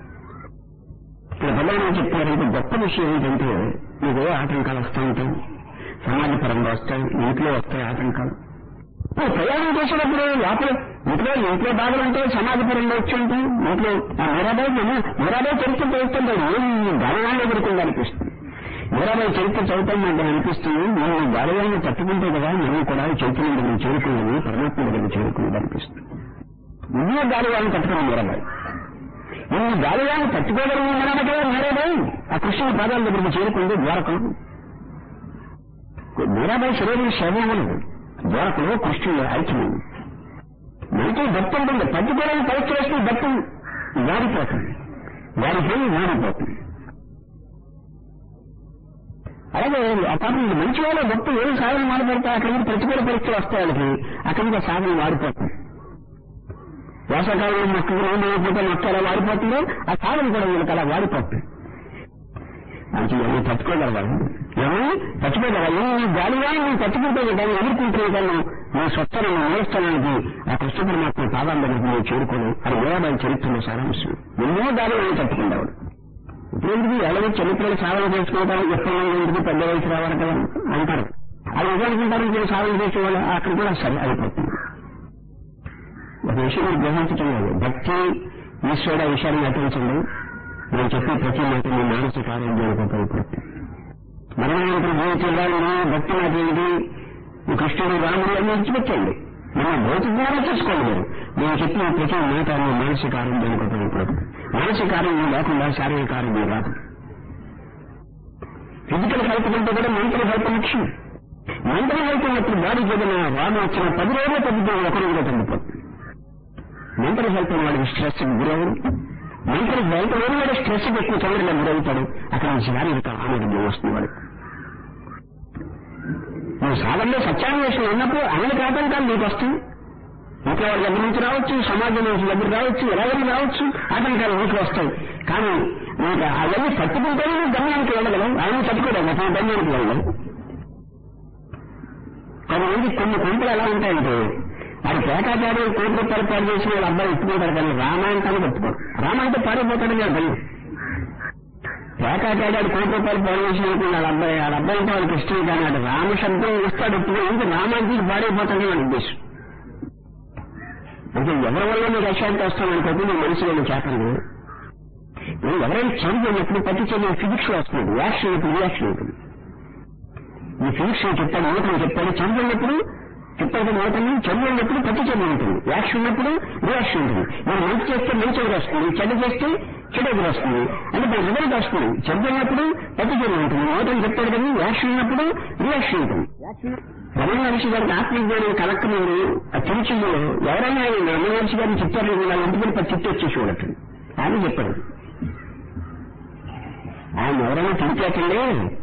[SPEAKER 1] ఇక్కడ భగవాన్ చెప్తున్నారు ఇది గొప్ప విషయం ఏంటంటే మీకు ఏ ఆటంకాలు వస్తూ ఉంటాయి సమాజపరంగా వస్తాయి ఇంట్లో వస్తాయి ఆటంకాలు నువ్వు ప్రయాణం చేసేటప్పుడు లోపల ఇంట్లో ఇంట్లో బాధలు ఉంటాయి సమాజపరంగా వచ్చి ఉంటాయి ఇంట్లో ఆ మీరాబాయి మీరాబాయి చరిత్ర చదువుతుంటాడు ఏం గలవాళ్ళు ఎదుర్కొంది అనిపిస్తుంది మీరాబాయి చరిత్ర చదువుతాం నాకు అనిపిస్తుంది నేను గలవాన్ని తట్టుకుంటే కదా మనం కూడా చైతన్యం దగ్గర చేరుకున్నది పరమాత్మ దగ్గర చేరుకున్నది అనిపిస్తుంది నువ్వే గాలివాన్ని తట్టుకున్నావు మీరాబాయి నువ్వు గాలివాన్ని తట్టుకోగలిగిన ఉన్నానటే మీరాబాయి ఆ కృష్ణుని పాదాల దగ్గరికి చేరుకుంది ద్వారకం మీరాబాయి శరీరం శరీరం ద్వారకులు కృష్ణుడు ఐక్యమైంది మనకి భక్తి ఉంటుంది పట్టుకోవడానికి పరీక్ష చేస్తే భక్తి వాడిపోతుంది వాడిపోయి వాడిపోతుంది అలాగే ఆ పాపం మంచి వాళ్ళ భక్తి ఏం సాధన మారిపెడితే అక్కడి నుంచి ప్రతికూల పరీక్షలు వస్తాయి వాళ్ళకి అక్కడి నుంచి ఆ సాధన వాడిపోతుంది వేసవకాలంలో మొక్కలు రోజు అయిపోతే మొక్క ఎలా వాడిపోతుందో ఆ సాధన కూడా వీళ్ళకి అలా వాడిపోతుంది అంటే ఎవరు తట్టుకోగలగాలి ఎవరు తట్టుకోగలగాలి నీ గాలిగా నువ్వు తట్టుకుంటే దాన్ని ఎదుర్కొంటే కానీ నీ స్వచ్ఛను నేర్చడానికి ఆ కృష్ణ పరమాత్మ పాదాల దగ్గరికి నువ్వు చేరుకోను అది వేదాల చరిత్రలో సారాంశం ఎన్నో గాలిగా తట్టుకుంటావు ఇప్పుడు ఎందుకు ఎవరి చరిత్రలు సాధన చేసుకోవడానికి ఎప్పుడు ఎందుకు పెద్ద వయసు రావాలి కదా అంటారు అది ఏదనుకుంటారు మీరు సాధన చేసేవాళ్ళు అక్కడ కూడా సరే అయిపోతుంది ఒక విషయం మీరు గ్రహించటం లేదు భక్తి ఈశ్వరుడు ఆ విషయాన్ని నటించండి నేను చెప్పే ప్రతి మాట మీ మానసిక ఆరోగ్యానికి ఉపయోగపడుతుంది మరణానంతరం జీవితంలో భక్తి మాట ఏంటి ఈ కృష్ణుడు రాముడు అన్ని విడిచిపెట్టండి మనం భౌతికంగానే చేసుకోండి మీరు నేను చెప్పిన ప్రతి మాట మీ మానసిక ఆరోగ్యానికి ఉపయోగపడుతుంది మానసిక ఆరోగ్యం లేకుండా శారీరక ఆరోగ్యం రాదు ఫిజికల్ హెల్త్ కంటే కూడా మెంటల్ హెల్త్ ముఖ్యం మెంటల్ హెల్త్ ఉన్నప్పుడు బాడీకి ఏదైనా రోగం వచ్చిన పది రోజులు తగ్గిపోయి ఒక రోజులో తగ్గిపోతుంది మెంటల్ హెల్త్ వాడికి స్ట్రెస్ గురవరు మెంటల్ హెల్త్ లేని వాడు స్ట్రెస్ ఎక్కువ చదువులో గురవుతాడు అక్కడ నుంచి శారీరక ఆరోగ్యం వస్తుంది వాడు నువ్వు సాధనలో సత్యాన్వేషణ ఉన్నప్పుడు అనేక ఆటంకాలు నీకు వస్తాయి ఇంట్లో వాళ్ళ దగ్గర నుంచి రావచ్చు సమాజం నుంచి దగ్గర రావచ్చు ఎవరైనా రావచ్చు ఆటంకాలు నీకు వస్తాయి కానీ నీకు అవన్నీ తట్టుకుంటేనే నువ్వు గమ్యానికి వెళ్ళగలవు ఆయన తట్టుకోలేవు అతను గమ్యానికి వెళ్ళలేవు కొంతమంది కొన్ని కొంపలు ఎలా ఉంటాయంటే అది పేకాచారి కోటి రూపాయలు పాడు చేసిన వాళ్ళ అబ్బాయి ఎత్తుకుంటారు కానీ రామాయణాన్ని పెట్టుకోరు రామాయణంతో పారిపోతాడని నాకు భయం పేకాచారి కోటి రూపాయలు పాడు చేసిన వాళ్ళ అబ్బాయి వాళ్ళ అబ్బాయి అంటే వాళ్ళకి ఇష్టం కానీ అటు రామ శబ్దం ఇస్తాడు ఎప్పుడు ఇంకా రామాయణానికి పాడైపోతాడని వాళ్ళ ఉద్దేశం అంటే ఎవరి వల్ల నీకు అశాంతి వస్తామనుకోతే నీ మనసులో నీ చేతలు నువ్వు ఎవరైనా చదివినప్పుడు ప్రతి చదివిన ఫిజిక్స్ వస్తుంది రియాక్షన్ ఇప్పుడు రియాక్షన్ ఉంటుంది ఈ ఫిజిక్స్ చెప్తాడు నూతనం చెప్తాడు చదివినప్పుడు చెప్తాడు నూతనం చదివినప్పుడు ప్రతి చదువు ఉంటుంది యాక్షన్ ఉన్నప్పుడు రియాక్షన్ ఉంటుంది మనం మంచి చేస్తే మంచి ఎదురు వస్తుంది చెడ్డ చేస్తే చెడు ఎదురు వస్తుంది అంటే మన రిజల్ట్ వస్తుంది చదివినప్పుడు ప్రతి చదువు ఉంటుంది నూతనం చెప్తాడు కానీ యాక్షన్ ఉన్నప్పుడు రియాక్షన్ ఉంటుంది రమణ మహర్షి గారికి ఆత్మజ్ఞానం కలక్కముందు ఆ తిరుచులో ఎవరైనా రమణ మహర్షి గారిని చెప్తారు వాళ్ళ ఇంటికి పది చిట్టు వచ్చి చూడటం ఆయన చెప్పాడు ఆయన ఎవరైనా తిరిగేటండి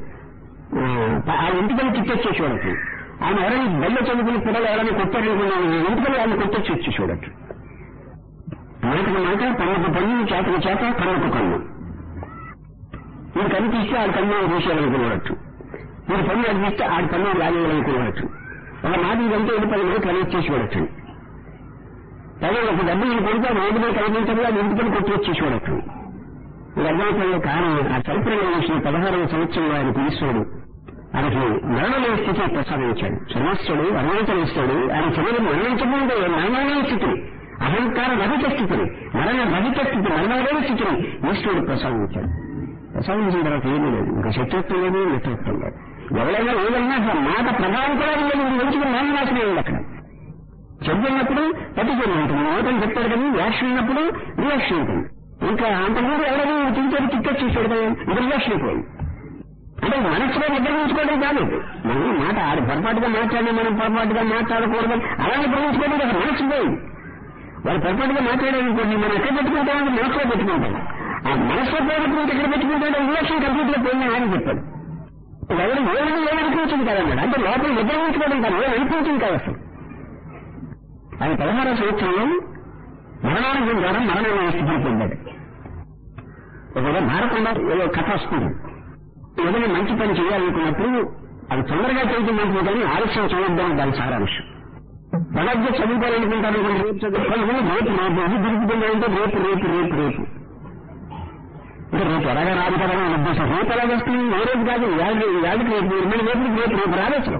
[SPEAKER 1] ఆ ఇంటికి చిట్టు వచ్చి చూడటం ఆయన ఎవరైనా బెల్ల చదువుకుని పిల్లలు ఎవరైనా కొట్టారనుకున్నాను ఇంటికి ఆయన కొట్టొచ్చి వచ్చి చూడటం మాటకు మాట పన్నుకు పన్ను చేతకు చేత కన్నుకు కన్ను మీరు కనిపిస్తే ఆడ కన్ను చూసేయాలనుకున్నట్టు మీరు పన్ను అనిపిస్తే ఆడి పన్ను లాగేయాలనుకున్నట్టు ఒక మాట ఇదంటే ఇది పది మంది కనెక్ట్ చేసి చూడొచ్చు పది ఒక డబ్బు నేను కొడితే రోడ్డు మీద కనిపించదు అది ఇంటికి కొట్టి వచ్చి చూడొచ్చు ఇది అర్థమైపోయే కారణం ఆ చరిత్రలో వేసిన పదహారవ సంవత్సరంలో ఆయన ఈశ్వరుడు ఆయనకి మరణమైన స్థితిని ప్రసాదించాడు సమస్యుడు అరుణాచలిస్తాడు ఆయన చివరి మరణించకుండా మరణమైన స్థితిని అహంకార రహిత స్థితిని మరణ రహిత స్థితి మరణమైన స్థితిని ఈశ్వరుడు ప్రసాదించాడు ప్రసాదించిన తర్వాత ఏమీ లేదు ఇంకా శత్రుత్వం లేదు మిత్రత్వం లేదు ఎవరైనా ఏదైనా అసలు మాట ప్రభావం కూడా లేదు ఇంక మంచిగా నాశనం అయింది అక్కడ చదివినప్పుడు ప్రతిచర్య ఉంటుంది నూతన చెప్తాడు కానీ యాక్షన్ ఉన్నప్పుడు రియాక్షన్ ఉంటుంది ఇంకా అంతకుముందు ఎవరైనా తింటే టిక్కెట్ చేసాడు కదా ఇది రియాక్షన్ అయిపోయింది అంటే మనసులో నిర్ణయించుకోవడం కాదు మనం మాట ఆడు పొరపాటుగా మాట్లాడి మనం పొరపాటుగా మాట్లాడకూడదు అలాగే గ్రహించుకోవడం కదా మనసు పోయింది వాళ్ళు పొరపాటుగా మాట్లాడాలనుకోండి మనం ఎక్కడ పెట్టుకుంటామని మనసులో పెట్టుకుంటాం ఆ మనసులో పోగొట్టుకుంటే ఎక్కడ పెట్టుకుంటాడో రియాక్షన్ కంప్లీట్ గా పోయింది ఆయన చెప్పాడు ఎవరు ఏమైనా ఏమనిపించింది కదన్నాడు అంటే లోపల నిర్ణయించుకోవడం కాదు ఏం అనిపించింది కాదు అసలు ఆయన పదహారో సంవత్సరంలో మరణానికి ద్వారా మరణమైన స్థితికి పొందాడు ఒకవేళ మారకుండా ఏదో కథ వస్తుంది ఏదైనా మంచి పని చేయాలనుకున్నప్పుడు అది తొందరగా చేయడం మంచిది కానీ ఆలస్యం చేయొద్దని దాని సారాంశం భగవద్గీత చదువుకోవాలనుకుంటారు రేపు చదువుకోవాలి రేపు రేపు ఇది దొరుకుతుందంటే రేపు రేపు రేపు రేపు ఇంకా రేపు ఎలాగా రాదు కదా అని ఉద్దేశం రేపు ఎలా వస్తుంది ఏ రోజు కాదు ఇవాళ ఇవాళకి రేపు మళ్ళీ రేపు రేపు రేపు రావచ్చు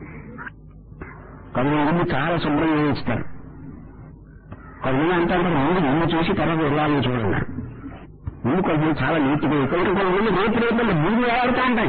[SPEAKER 1] కొంతమంది చాలా శుభ్రంగా ఇస్తారు కొంతమంది అంటారు ముందు ముందు చూసి తర్వాత వెళ్ళాలని చూడండి ముందు కొంతమంది చాలా నీట్గా ఇక్కడ కొంతమంది రేపు రేపు మళ్ళీ బూది వేలాడుతూ ఉంటాయి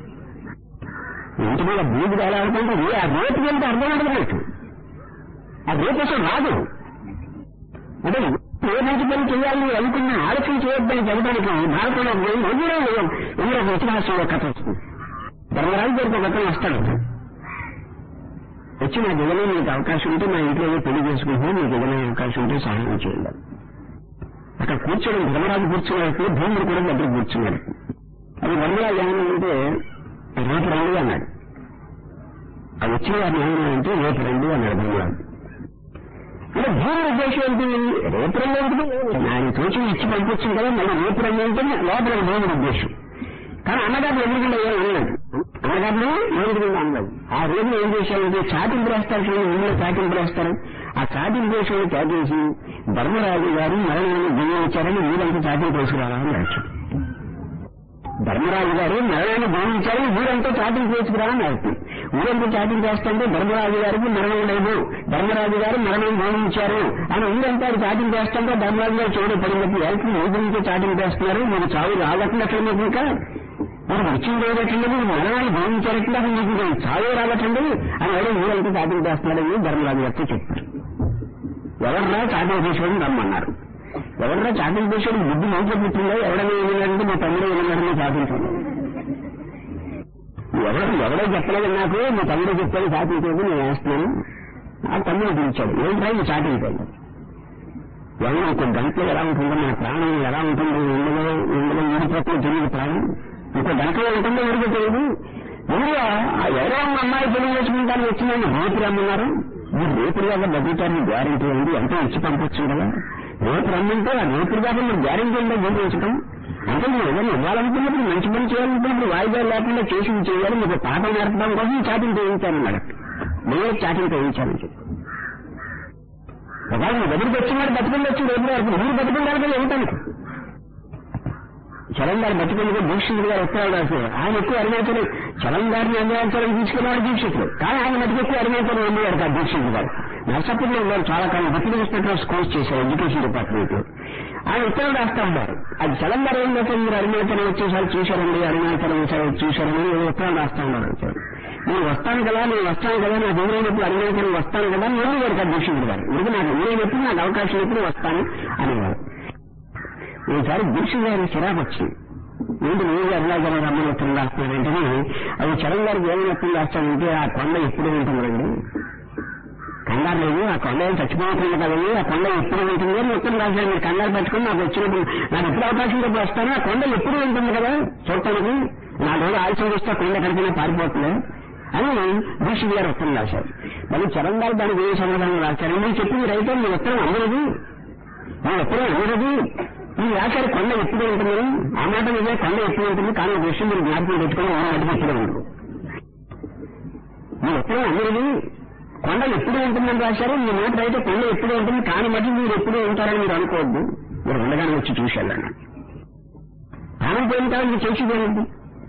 [SPEAKER 1] ఇంటి మీద బూది వేలాడుతుంటే ఆ రేపు వెళ్తే అర్థం అడగలేదు ఆ రేపు అసలు రాదు అంటే ఏ మంచి పని చేయాలి అనుకున్న ఆలోచన చేయొద్దని చెప్పడానికి భారతంలో ఎన్నో ఎన్నో ఇతిహాసంలో కథ వస్తుంది ధర్మరాజు గారికి ఒక అతను వస్తాడు వచ్చి నా జగనే మీకు అవకాశం ఉంటే మా ఇంట్లో ఏదో పెళ్లి చేసుకుంటున్నా మీకు ఏదైనా అవకాశం ఉంటే సహాయం చేయండి అక్కడ కూర్చోడం ధర్మరాజు కూర్చున్నప్పుడు భూముడు కూడా దగ్గర కూర్చున్నాడు అది ధర్మరాజు ఏమన్నాడంటే రేపు రండి అన్నాడు అది వచ్చిన వారిని ఏమన్నాడంటే రేపు రండి అన్నాడు ధర్మరాజు అంటే భూమి ఉద్దేశం ఏంటి రేపు రండి ఏంటి ఆయన తోచి ఇచ్చి పంపించింది కదా మళ్ళీ రేపు రండి అంటే లోపల భూమి ఉద్దేశం కానీ అన్నగారు ఎదురుకుండా ఏం అనలేదు అన్నగారిని ఎదురుకుండా అనలేదు ఆ రోజు ఏం చేశారంటే చాటింపు వేస్తారు చూడండి ఊళ్ళో చాటింపు వేస్తారు ఆ చాటింపు వేసిన చాటేసి ధర్మరాజు గారు మరణాన్ని జీవించారని ఊరంతా చాటింపు వేసుకురావాలని అడిచారు ధర్మరాజు గారు మరణాన్ని జీవించారని ఊరంతా చాటింపు వేసుకురావాలని అడుగుతుంది ఊరంతా చాటింపు వేస్తుంటే ధర్మరాజు గారికి మరణం లేదు ధర్మరాజు గారు మరణం జీవించారు అని ఊరంతా చాటింపు వేస్తుంటే ధర్మరాజు గారు చూడ పడినప్పుడు ఎవరికి ఊరి నుంచి చాటింపు వేస్తున్నారు మీరు చావు రాగట్లేదు మీకు ఇంకా మీరు వచ్చింది లేదటండి మీరు మరణాన్ని భావించారట్లే అసలు మీకు చావే రాగటండి అని ఎవరో ఊరంతా చాటింపు వేస్తున్నాడని ధర్మరాజు గారితో చెప్పారు ఎవర్రా చాటింపు చేసుకోవడం రమ్మన్నారు ఎవర్రా చాటింపు చేసుకోవడం బుద్ధి మంచి పుట్టిందో ఎవడైనా ఏమన్నారంటే మా తమ్ముడు ఏమన్నారని చాటించాను ఎవడో ఎవడో చెప్పలేదు నాకు మీ తమ్ముడు చెప్పాడు చాటించేది నేను వేస్తున్నాను ఆ తమ్ముడు పిలిచాడు ఏంటో ఇది చాటించాడు ఎవరో ఒక గంటలో ఎలా ఉంటుందో మన ప్రాణం ఎలా ఉంటుందో ఇందులో ఇందులో ఊడిపోతుంది తెలియదు ప్రాణం ఇంకో గంటలో ఉంటుందో ఊరికే తెలియదు ముందుగా ఆ ఎవరో ఉన్న అమ్మాయి పెళ్లి చేసుకుంటాను వచ్చిందని రేపు రమ్మన్నారు మీరు రేపు దాకా బతుకుతారని గ్యారంటీ ఉంది ఎంతో ఇచ్చి పంపించు కదా రేపు రమ్మంటే ఆ రేపు దాకా మీరు గ్యారంటీ ఉందో ఏం చేసుకోవడం అంటే మీరు ఏదైనా ఇవ్వాలనుకున్నప్పుడు మంచి పని చేయాలనుకున్నప్పుడు వాయిదాలు లేకుండా చేసి చేయాలి మీకు పాఠం నేర్పడం కోసం చాటింగ్ చేయించాను నేను చాటింగ్ చేయించాను చెప్పి ఒకవేళ నువ్వు దగ్గరికి వచ్చినాడు బతుకుండి వచ్చి రేపు వరకు నువ్వు బతుకుండాలి ఏమిటానికి చలం గారు బతుకుండి దీక్షితుడు గారు ఉత్తరాలు రాశారు ఆయన ఎక్కువ అరుణాచలం చలం గారిని అరుణాచలం తీసుకున్నాడు దీక్షితుడు కానీ ఆయన మటుకు ఎక్కువ అరుణాచలం ఉండేవాడు కాదు దీక్షితుడు గారు నర్సపూర్లో ఉన్నారు చాలా కాలం డిప్యూటీ ఇన్స్పెక్టర్ కోర్స్ చేశారు ఎడ్యుకేషన్ డిపార్ట్మెంట్ ఆయన ఉత్తరాలు రాస్తా ఉన్నారు అది చలం గారు ఏం చేస్తారు మీరు అరుణాచలం వచ్చేసారి చూశారండి అరుణాచలం వచ్చేసారి చూశారని ఏదో ఉత్తరాలు రాస్తా ఉన్నారు వచ్చారు నేను వస్తాను కదా నేను వస్తాను కదా నాకు ఎవరైనప్పుడు అరుణాచలం వస్తాను కదా నేను గారు కాదు దీక్షితుడు గారు ఇది నాకు ఎవరైనప్పుడు నాకు అవకాశం ఎప్పుడు వస్తాను అనేవారు ఈసారి దీక్ష గారి చిరాకు వచ్చింది ఏంటి నువ్వు అరుణాచలం రమ్మని ఉత్తరం రాస్తున్నాడంటే అది చలం గారికి ఏమైనా ఉత్తరం రాస్తానంటే ఆ కొండ ఎప్పుడు ఉంటుందండి కంగారు లేదు ఆ కొండ ఏం చచ్చిపోతుంది కదండి ఆ కొండ ఎప్పుడు ఉంటుంది అని ఉత్తరం రాశాడు మీరు కంగారు పెట్టుకుని నాకు వచ్చినప్పుడు నాకు ఎప్పుడు అవకాశం చెప్పి వస్తాను ఆ కొండ ఎప్పుడు ఉంటుంది కదా చూడటానికి నా రోజు ఆలస్యం చేస్తే ఆ కొండ ఎక్కడికైనా పారిపోతుంది అని దీక్ష గారు ఉత్తరం రాశారు మళ్ళీ చలం గారు దానికి ఏ సమాధానం రాశారు నేను చెప్పింది రైతే మీ ఉత్తరం అందరదు మీ ఉత్తరం అందరదు ఈ రాశారు కొండ ఎప్పుడు ఉంటుంది ఆ మాట నిజమే కొండ ఎప్పుడు ఉంటుంది కానీ ఒక విషయం మీరు జ్ఞాపకం పెట్టుకుని ఆ మాట ఎప్పుడు ఉండదు మీ ఉత్తరం అందరిది కొండ ఎప్పుడు ఉంటుందని రాశారు మీ మాట అయితే కొండ ఎప్పుడు ఉంటుంది కానీ మధ్య మీరు ఎప్పుడు ఉంటారని మీరు అనుకోవద్దు మీరు ఉండగానే వచ్చి చూశాను ప్రాణం పోయిన తర్వాత మీరు చేసేదేంటి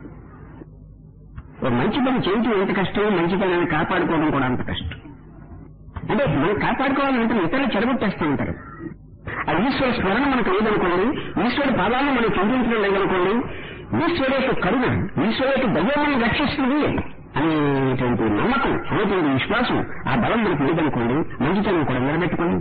[SPEAKER 1] ఒక మంచి పని చేయటం ఎంత కష్టం మంచి పని కాపాడుకోవడం కూడా అంత కష్టం అంటే మనం కాపాడుకోవాలంటే ఇతరులు చెడగొట్టేస్తూ ఉంటారు ఆ ఈశ్వర స్మరణ మనకు లేదనుకోండి ఈశ్వరుడు పాదాలను మనం చింతించడం లేదనుకోండి ఈశ్వరు యొక్క కరుణ ఈశ్వరు యొక్క దయ్యం మనం రక్షిస్తుంది అనేటువంటి నమ్మకం అనేటువంటి విశ్వాసం ఆ బలం మనకు లేదనుకోండి మంచితనం కూడా నిలబెట్టుకోండి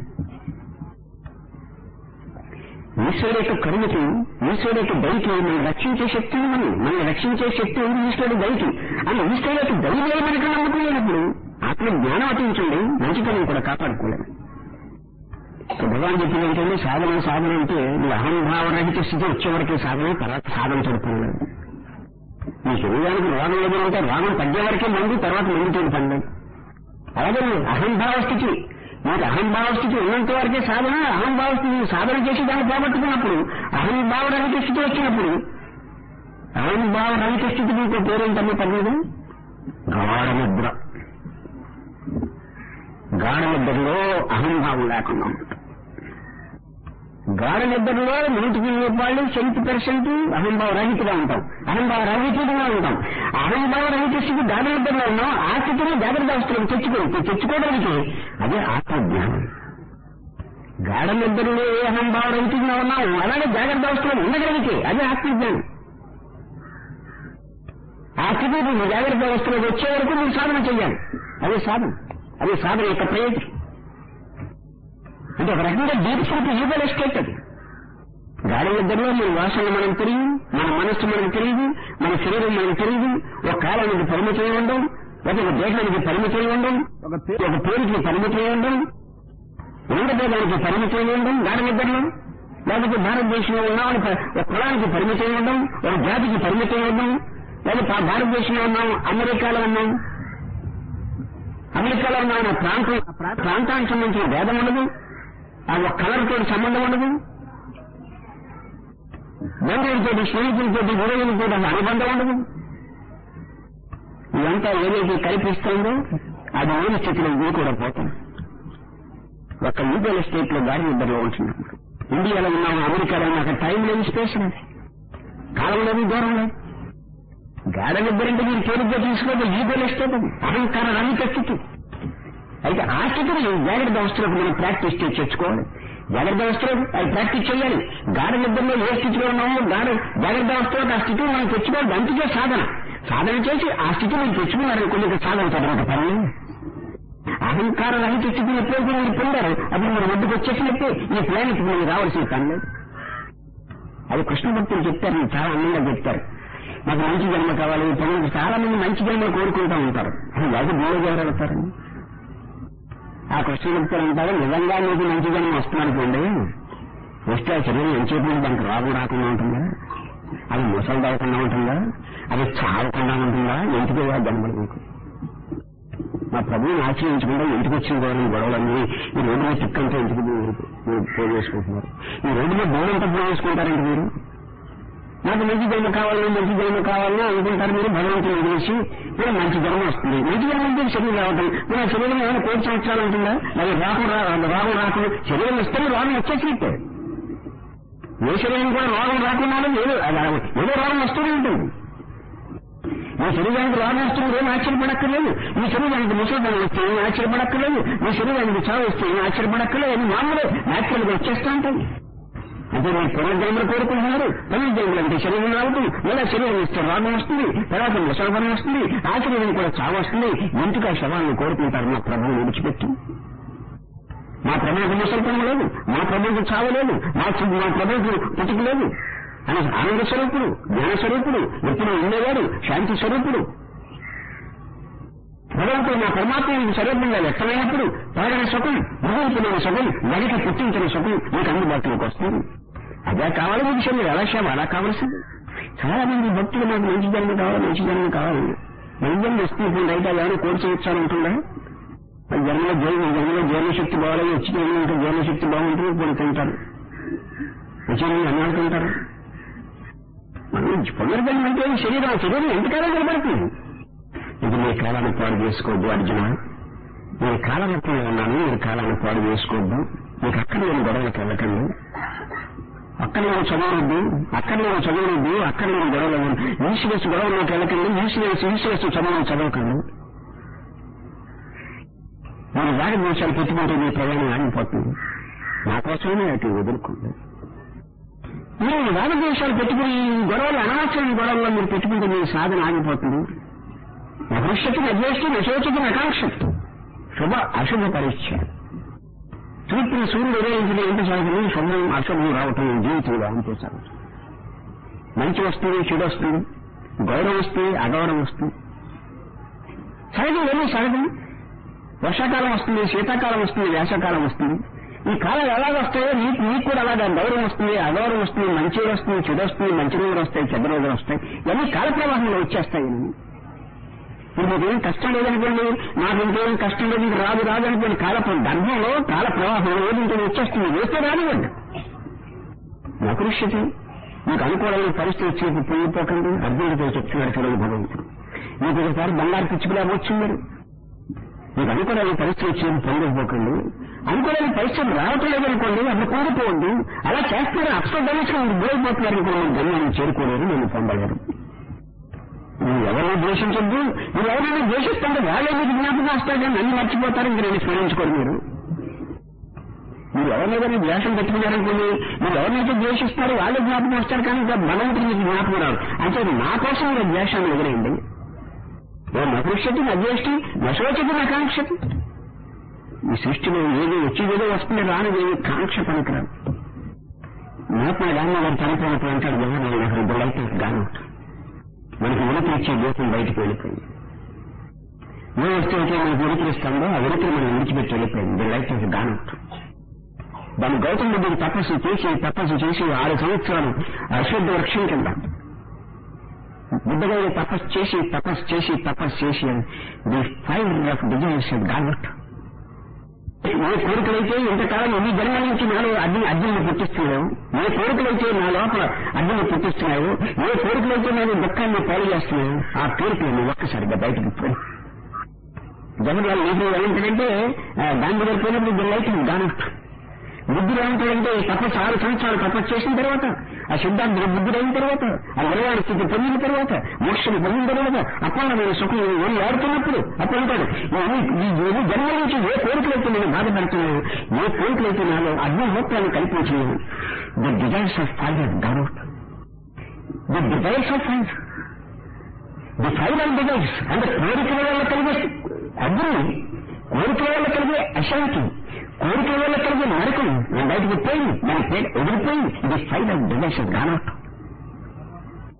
[SPEAKER 1] ఈశ్వరుడు యొక్క కరుణకి ఈశ్వరుడు యొక్క దయకి మనం రక్షించే శక్తి ఉంది మనం మనం రక్షించే శక్తి ఉంది ఈశ్వరుడు దయకి అని ఈశ్వరుడు యొక్క దయ మీద మనకు నమ్మకం లేనప్పుడు ఆత్మ జ్ఞానం అటించండి మంచితనం కూడా కాపాడుకోలేము భగవాన్ చెప్పింది ఏంటంటే సాధన సాధన అంటే నువ్వు అహంభావ రహిత స్థితి వచ్చేవరకే సాధన తర్వాత సాధన చెడుతున్నాడు నీ శరీరానికి రోగం ఏదంటే రోగం తగ్గే వరకే మందు తర్వాత మందు తోడు పండు అలాగే నువ్వు అహంభావ స్థితి నీకు అహంభావ స్థితి ఉన్నంత వరకే సాధన అహంభావ స్థితి సాధన చేసి దాన్ని పోగొట్టుకున్నప్పుడు అహంభావ రహిత స్థితి వచ్చినప్పుడు అహంభావ రహిత స్థితి నీకు పేరేంటమ్మా పర్లేదు గాఢ నిద్ర గాఢ నిద్రలో అహంభావం లేకుండా ఉంటుంది గాఢ నిద్రలో నూటికి రూపాయలు సెంట్ పర్సెంట్ అహంభావ రహితగా ఉంటాం అహంభావ రహితంగా ఉంటాం అహంభావ రహిత స్థితి గాఢ నిద్రలో ఉన్నాం ఆ స్థితిని జాగ్రత్త అవసరం తెచ్చుకోవచ్చు తెచ్చుకోవడానికి అదే ఆత్మజ్ఞానం గాఢ నిద్రలో ఏ అహంభావ రహితంగా ఉన్నాం అలాగే జాగ్రత్త అవసరం ఉండగలిగితే అదే ఆత్మజ్ఞానం ఆ స్థితి నువ్వు జాగ్రత్త అవస్థలో వచ్చే వరకు నువ్వు సాధన చేయాలి అదే సాధన అదే సాధన యొక్క ప్రయోజనం అంటే ఒక రకంగా డీప్ స్లీప్ ఈగల్ ఎస్టేట్ అది గాడి నిద్రలో మన వాసనలు మనం తెలియదు మన మనస్సు మనకు తెలియదు మన శరీరం మనకు తెలియదు ఒక కాలానికి పరిమితం ఉండడం లేక ఒక దేశానికి పరిమితం ఉండడం ఒక పే- ఒక పేరుకి పరిమితం ఉండడం ఉండబోదానికి పరిమితం ఉండడం గాడి నిద్రలో లేకపోతే భారతదేశంలో ఉన్నామని ప- ఒక కులానికి పరిమితం ఉండడం ఒక జాతికి పరిమితం ఉండడం లేకపోతే ఆ భారతదేశంలో ఉన్నాం అమెరికాలో ఉన్నాం అమెరికాలో ఉన్న ఆయన ప్రాంతం ఆ ప్రా- ప్రాంతానికి సంబంధించిన భేదం ఉండదు ఆ ఒక కలర్ తోటి సంబంధం ఉండదు బంధువులతో స్నేహితులతో గురువులతో అనుబంధం ఉండదు ఇదంతా ఏదైతే కల్పిస్తుందో అది లేని స్థితిలో ఇది కూడా పోతుంది ఒక లీగల్ స్టేట్ లో గాడి నిద్రలో ఉంటున్నాం ఇండియాలో ఉన్నాం అమెరికాలో ఉన్నాం అక్కడ టైం లేదు స్పేస్ లేదు కాలం లేదు దూరం లేదు గాఢ నిద్ర అంటే మీరు తేలిగ్గా తీసుకోవద్దు లీగల్ ఎస్టేట్ అది అహంకార రహిత స్థితి అయితే ఆ స్థితిని జాగ్రత్త అవస్థలకు మనం ప్రాక్టీస్ చేసి తెచ్చుకోవాలి జాగ్రత్త అవస్థలో అది ప్రాక్టీస్ చేయాలి గాఢ నిద్రలో ఏ స్థితిలో ఉన్నామో గాఢ జాగ్రత్త అవస్థలో ఆ స్థితిని మనం తెచ్చుకోవాలి అందుకే సాధన సాధన చేసి ఆ స్థితిని మీరు తెచ్చుకున్నారని కొన్ని సాధన తర్వాత పని అహంకార రహిత స్థితిని ఎప్పుడైతే మీరు పొందారు అప్పుడు మీరు ఒడ్డుకు వచ్చేసినట్టే ఈ ప్లానెట్ మీరు రావాల్సిన పని లేదు అది కృష్ణ భక్తులు చెప్తారు మీరు చాలా అందంగా చెప్తారు నాకు మంచి జన్మ కావాలి పొగలు చాలా మంది మంచి జన్మ కోరుకుంటూ ఉంటారు అది మూడు ఎవరు వెళ్తారండి ఆ కృష్ణుడు అంటారు నిజంగా మీకు మంచి జన్మ వస్తుందనుకోండి వస్తే ఆ శరీరం ఎంచేపు దానికి రోగం రాకుండా ఉంటుందా అది ముసలు దాకుండా ఉంటుందా అది చావకుండా ఉంటుందా ఎందుకు జన్మలు మీకు మా ప్రభువుని ఆశ్రయించకుండా ఇంటికి వచ్చిన గౌరవం గొడవలన్నీ ఈ రోడ్డు మీద తిక్కంతా ఇంటికి పోగు చేసుకుంటున్నారు ఈ రోడ్డు మీద బోర్డంతా పోగు చేసుకుంటారండి మీరు నాకు మంచి జన్మ కావాలని మంచి జన్మ కావాలని అనుకుంటారు మీరు భగవంతుని వదిలేసి మీరు మంచి జన్మ వస్తుంది మంచి జన్మ అంటే శరీరం రావటం మీరు ఆ శరీరం ఏమైనా కోటి సంవత్సరాలు ఉంటుందా అది రాకం రా రాగం రాకుండా శరీరం ఇస్తే రోగం వచ్చేసినట్టే ఏ శరీరం కూడా రోగం రాకుండా ఏదో ఏదో రోగం వస్తూనే ఉంటుంది మీ శరీరానికి రోగం వస్తుంది ఏం ఆశ్చర్యపడక్కర్లేదు మీ శరీరానికి ముసలిదనం వస్తే ఏం ఆశ్చర్యపడక్కర్లేదు మీ శరీరానికి చావు వస్తే ఏం ఆశ్చర్యపడక్కర్లేదు అని మామూలు న్యాచురల్ గా వచ్చేస్తూ ఉంటాయి అంటే మీరు పునర్జన్మలు కోరుకుంటున్నారు పునర్జన్మలు అంటే శరీరం రావటం లేదా శరీరం ఇస్తే రోగం వస్తుంది తర్వాత ముసలిదనం వస్తుంది ఆ శరీరం కూడా చావు వస్తుంది ఇంటికి ఆ శవాలను కోరుకుంటారు మా ప్రభువు విడిచిపెట్టి మా ప్రభువుకు ముసలితనం లేదు మా ప్రభువుకు చావు లేదు మా మా ప్రభువుకు పుట్టుకు లేదు అని ఆనంద స్వరూపుడు జ్ఞాన స్వరూపుడు ఎప్పుడు ఉండేవాడు శాంతి స్వరూపుడు భగవంతుడు మా పరమాత్మ స్వరూపంగా వ్యక్తమైనప్పుడు పరగన సుఖం భగవంతుడైన సుఖం వెనక పుట్టించిన సుఖం మీకు అందుబాటులోకి వస్తుంది అదే కావాలి మీకు శరీరం ఎలా సేవ అలా కావాల్సింది చాలా మంది భక్తులు మాకు మంచి జన్మ కావాలి మంచి జన్మ కావాలి మంచి జన్మ వస్తుంది అయితే ఎవరు కోరి చేయించాలంటుందా జన్మలో జైలు జన్మలో జీర్ణశక్తి బాగాలేదు వచ్చి జన్మ ఉంటే జీర్ణశక్తి బాగుంటుంది ఇప్పుడు తింటారు వచ్చి అన్నాడు తింటారు మనం పునర్జన్మ అంటే శరీరం శరీరం ఎంతకాలం నిలబడుతుంది ఇది మీ కాలాన్ని పాడు చేసుకోవద్దు అర్జున నేను కాలరత్నంలో ఉన్నాను మీరు కాలాన్ని పాడు చేసుకోవద్దు మీకు అక్కడ నేను గొడవలకు వెళ్ళకండి అక్కడ నేను చదవనొద్దు అక్కడ నేను చదవనొద్దు అక్కడ నేను గొడవలు ఈశ్వరస్ గొడవలోకి వెళ్ళకండి ఈశ్వరస్ ఈశ్వరస్ చదవడం చదవకండి మీరు వాడి దోషాలు పెట్టుకుంటే మీ ప్రయాణం ఆగిపోతుంది నా కోసమే అటు వదులుకోండి మీరు రాగద్వేషాలు పెట్టుకుని గొడవలు అనవసరమైన గొడవల్లో మీరు పెట్టుకుంటే మీ సాధన ఆగిపోతుంది భవిష్యత్తు అద్వేష్టం అశోచతం అకాంక్షత్తు శుభ అశుభ పరీక్ష తూర్పుని సూర్యుడు ఉదయించిన ఎంత సాధన శుభం అశుభం రావటం జీవితంలో అంతే సాగు మంచి వస్తుంది చెడు వస్తుంది గౌరవం వస్తుంది అగౌరవం వస్తుంది సహజం ఏమీ సహజం వర్షాకాలం వస్తుంది శీతాకాలం వస్తుంది వేసవకాలం వస్తుంది ఈ కాలం ఎలాగ వస్తాయో నీకు నీకు కూడా అలాగే గౌరవం వస్తుంది అగౌరవం వస్తుంది మంచి వస్తుంది చెడు వస్తుంది మంచి రోజులు వస్తాయి చెడ్డ రోజులు వస్తాయి ఇవన్నీ కాల ప్రవాహంలో వచ్చేస్తాయి ఇవన్నీ. ఇప్పుడు మీకు ఏం కష్టం లేదనుకోండి నాకు ఇంకేం కష్టం లేదు ఇంక రాదు రాదు అనుకోండి కాల ప్ర- గర్భంలో కాల ప్రవాహంలో ఏది ఇంకేం వచ్చేస్తుంది వేస్తే రానివ్వండి నకృష్యతి మీకు అనుకూలమైన పరిస్థితి వచ్చి పొంగిపోకండి అర్జునుడితో చెప్తున్నాడు చూడండి భగవంతుడు మీకు ఒకసారి బంగారు పిచ్చుకులాగా వచ్చింది మీరు మీకు అనుకూలమైన పరిస్థితి వచ్చి పొందకపోకండి అనుకూలమైన పరిస్థితి రావటం లేదనుకోండి అప్పుడు కూడిపోండి అలా చేస్తున్నారు అప్సర్డైనెస్గా మీరు బోయిపోతున్నారు అనుకోండి గమ్యాన్ని చేరుకోలేరు నేను పొందలేరు మీరు ఎవరిని ద్వేషించొద్దు మీరు ఎవరైనా ద్వేషిస్తుంటే వాళ్ళే మీకు జ్ఞాపకం వస్తారు కానీ నన్ను మర్చిపోతారు ఇంక నేను స్మరించుకోరు మీరు మీరు ఎవరినైనా ద్వేషం పెట్టుకున్నారనుకోండి మీరు ఎవరినైతే ద్వేషిస్తారో వాళ్ళే జ్ఞాపకం వస్తారు కానీ ఇంకా భగవంతుడు మీకు జ్ఞాపకం రాదు అంటే నా కోసం మీరు ద్వేషాన్ని ఎదురేయండి ఓ నకృష్యతి నద్వేష్టి నశోచతి నా కాంక్షతి ఈ సృష్టిలో ఏదో వచ్చేదేదో వస్తుంది రానిది ఏది కాంక్ష పనికిరాదు మహాత్మా గాంధీ గారు చనిపోయినప్పుడు అంటాడు జగన్ నాకు రెండు లైట్ గాను మనకి ఉనికి ఇచ్చే దేశం బయటకు వెళ్ళిపోయింది ఏ వస్తువు అయితే మనకు ఉనికిస్తుందో ఆ ఉనికి మనం విడిచిపెట్టి వెళ్ళిపోయింది ది లైట్ ఆఫ్ గాన్ దాని గౌతమ బుద్ధుడు తపస్సు చేసి తపస్సు చేసి ఆరు సంవత్సరాలు అశ్వద్ధ వృక్షం కింద బుద్ధగారు తపస్సు చేసి తపస్సు చేసి తపస్సు చేసి ది ఫైవ్ ఆఫ్ డిజైన్స్ గానట్ ఏ కోరికలైతే ఇంతకాలం ఎన్ని జన్మల నుంచి నాలో అగ్ని అగ్నిని పుట్టిస్తున్నావు ఏ కోరికలైతే నా లోపల అగ్నిని పుట్టిస్తున్నావు ఏ కోరికలైతే నేను దుఃఖాన్ని పాలు చేస్తున్నావు ఆ కోరికలు నువ్వు ఒక్కసారిగా బయటకు పోయి జగన్ నీకు ఏంటంటే దాని దగ్గర పోయినప్పుడు లైట్ గానట్ బుద్ధుడు ఏమంటాడంటే తపస్సు ఆరు సంవత్సరాలు తపస్సు చేసిన తర్వాత ఆ సిద్ధాంతుడు బుద్ధుడు అయిన తర్వాత ఆ నిర్వాణ స్థితి పొందిన తర్వాత మోక్షం పొందిన తర్వాత అపూర్ణమైన సుఖం ఏం ఆడుతున్నప్పుడు అప్పుడు అంటాడు ఈ ఈ జన్మ నుంచి ఏ కోరికలైతే నేను బాధపడుతున్నాను ఏ కోరికలైతే నాలో అగ్నిహోత్రాన్ని కల్పించినాను the desires of fire god the desires of fire the fire of desires అంటే కోరికల వల్ల కలిగే అగ్ని కోరికల వల్ల కలిగే అశాంతి కోరికల వల్ల కలిగే నరకం నా బయటకు పోయింది మన పేరు ఎదిరిపోయింది ఇది ఫైర్ ఆఫ్ డిజైర్స్ గానౌట్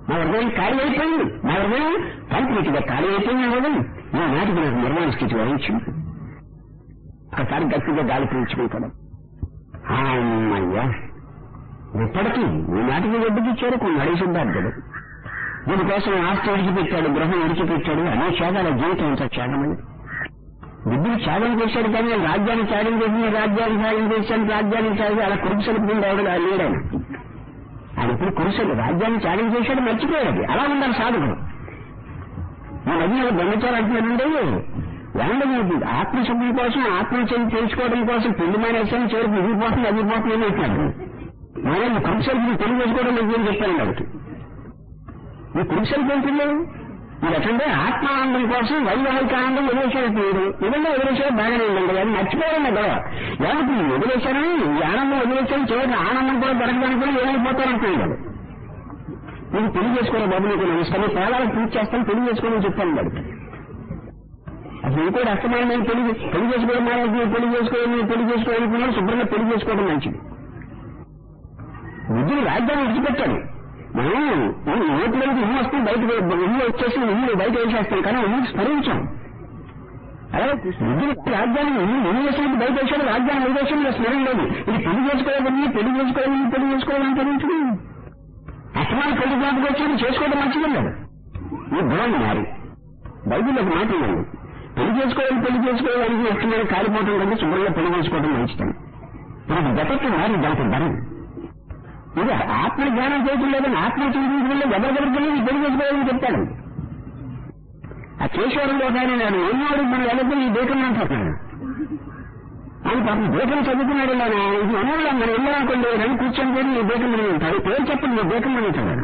[SPEAKER 1] మా హృదయం ఖాళీ అయిపోయింది మా హృదయం కంప్లీట్ గా ఖాళీ అయిపోయింది హృదయం ఈ నాటికి నాకు నిర్మాణ స్థితి వహించింది ఒకసారి గట్టిగా గాలి పీల్చుకుంటాడు అమ్మయ్యా ఇప్పటికీ ఈ నాటికి ఒడ్డుకి చేరుకున్నాడు ఈ సిద్ధార్థుడు దీనికోసం ఆస్తి విడిచిపెట్టాడు గృహం విడిచిపెట్టాడు అనే త్యాగాల జీవితం అంతా త్యాగమని బుద్ధుడు త్యాగం చేశాడు కానీ రాజ్యాన్ని త్యాగం చేసి రాజ్యాన్ని త్యాగం చేశాను రాజ్యాన్ని త్యాగం అలా కురుపు సరిపోయింది ఎవడు లేడాను ఆయన ఇప్పుడు కురుసలు రాజ్యాన్ని త్యాగం చేశాడు మర్చిపోయాడు అలా ఉండాలి సాధకుడు ఈ మధ్య బ్రహ్మచారి అంటున్నాడండి ఏమంటే ఆత్మశుద్ధి కోసం ఆత్మశుద్ధి తెలుసుకోవడం కోసం పెళ్లి మానేసాను చివరికి ఇది పోతుంది అది పోతుంది అని అంటున్నాడు మనం ఈ కురుసలు పెళ్లి చేసుకోవడం నేను చెప్పాను కాబట్టి ఈ కురుసలు ఏంటిలే ఇది ఎట్లంటే ఆత్మానందం కోసం వైవాహిక ఆనందం వదిలేశాడు మీరు నిజంగా వదిలేశాడు బాగానే ఉందండి అది మర్చిపోవడం గొడవ ఎవరికి వదిలేశాను ఈ ఆనందం వదిలేశాను చివరికి ఆనందం కూడా దొరకడానికి కూడా ఏమైపోతారనుకున్నాడు నీకు పెళ్లి చేసుకోవాలి బాబు నీకు నమస్కారం పేదాలకు పూజ చేస్తాను పెళ్లి చేసుకోమని చెప్పాను వాడు అసలు ఇంకోటి అస్తమానమైన పెళ్లి పెళ్లి చేసుకోవడం మానేసి పెళ్లి చేసుకోవాలి పెళ్లి చేసుకోవాలనుకున్నాడు శుభ్రంగా పెళ్లి చేసుకోవడం మంచిది బుద్ధుడు రాజ్యాన్ని విడిచిపెట్టాడు మనం ఓట్లకి ఇల్లు వస్తే బయట ఇల్లు వచ్చేసి ఇల్లు బయట వేసేస్తాం కానీ ఇల్లు స్మరించాం అలా బుద్ధుడు రాజ్యాన్ని ఇల్లు ఇల్లు వేసినట్టు బయట వేసాడు రాజ్యాన్ని వదిలేసాడు స్మరణ లేదు ఇది పెళ్లి చేసుకోవాలని పెళ్లి చేసుకోవాలని పెళ్లి చేసుకోవాలని తెలియదు అసమాన పెళ్లి జ్ఞాపకం వచ్చి చేసుకోవడం మంచిది లేదు ఈ గుణం మారి బైబిల్ ఒక మాట ఉందండి పెళ్లి చేసుకోవాలి పెళ్లి చేసుకోవాలని ఇష్టమైన కాలిపోవడం కంటే శుభ్రంగా పెళ్లి చేసుకోవడం మంచిదని ఇప్పుడు గతకి మారి దానికి ధరం ఇది ఆత్మ జ్ఞానం చేయటం లేదని ఆత్మ చింతించడం లేదు ఎవరి దగ్గరికి వెళ్ళి పెళ్లి చేసుకోవాలని చెప్తాడు ఆ కేశవరంలో ఒక ఆయన నేను ఎన్నోడు మన వెళ్ళదు ఈ దేశం అంటున్నాడు అని పాపం దేశం చదువుకున్నాడు నేను ఇది ఉన్నోళ్ళు మనం వెళ్ళాలనుకోండి రెండు కూర్చొని పోయి నీ దేశం మీద ఉంటాడు పేరు చెప్పండి నీ దేశం మీద ఉంటాడు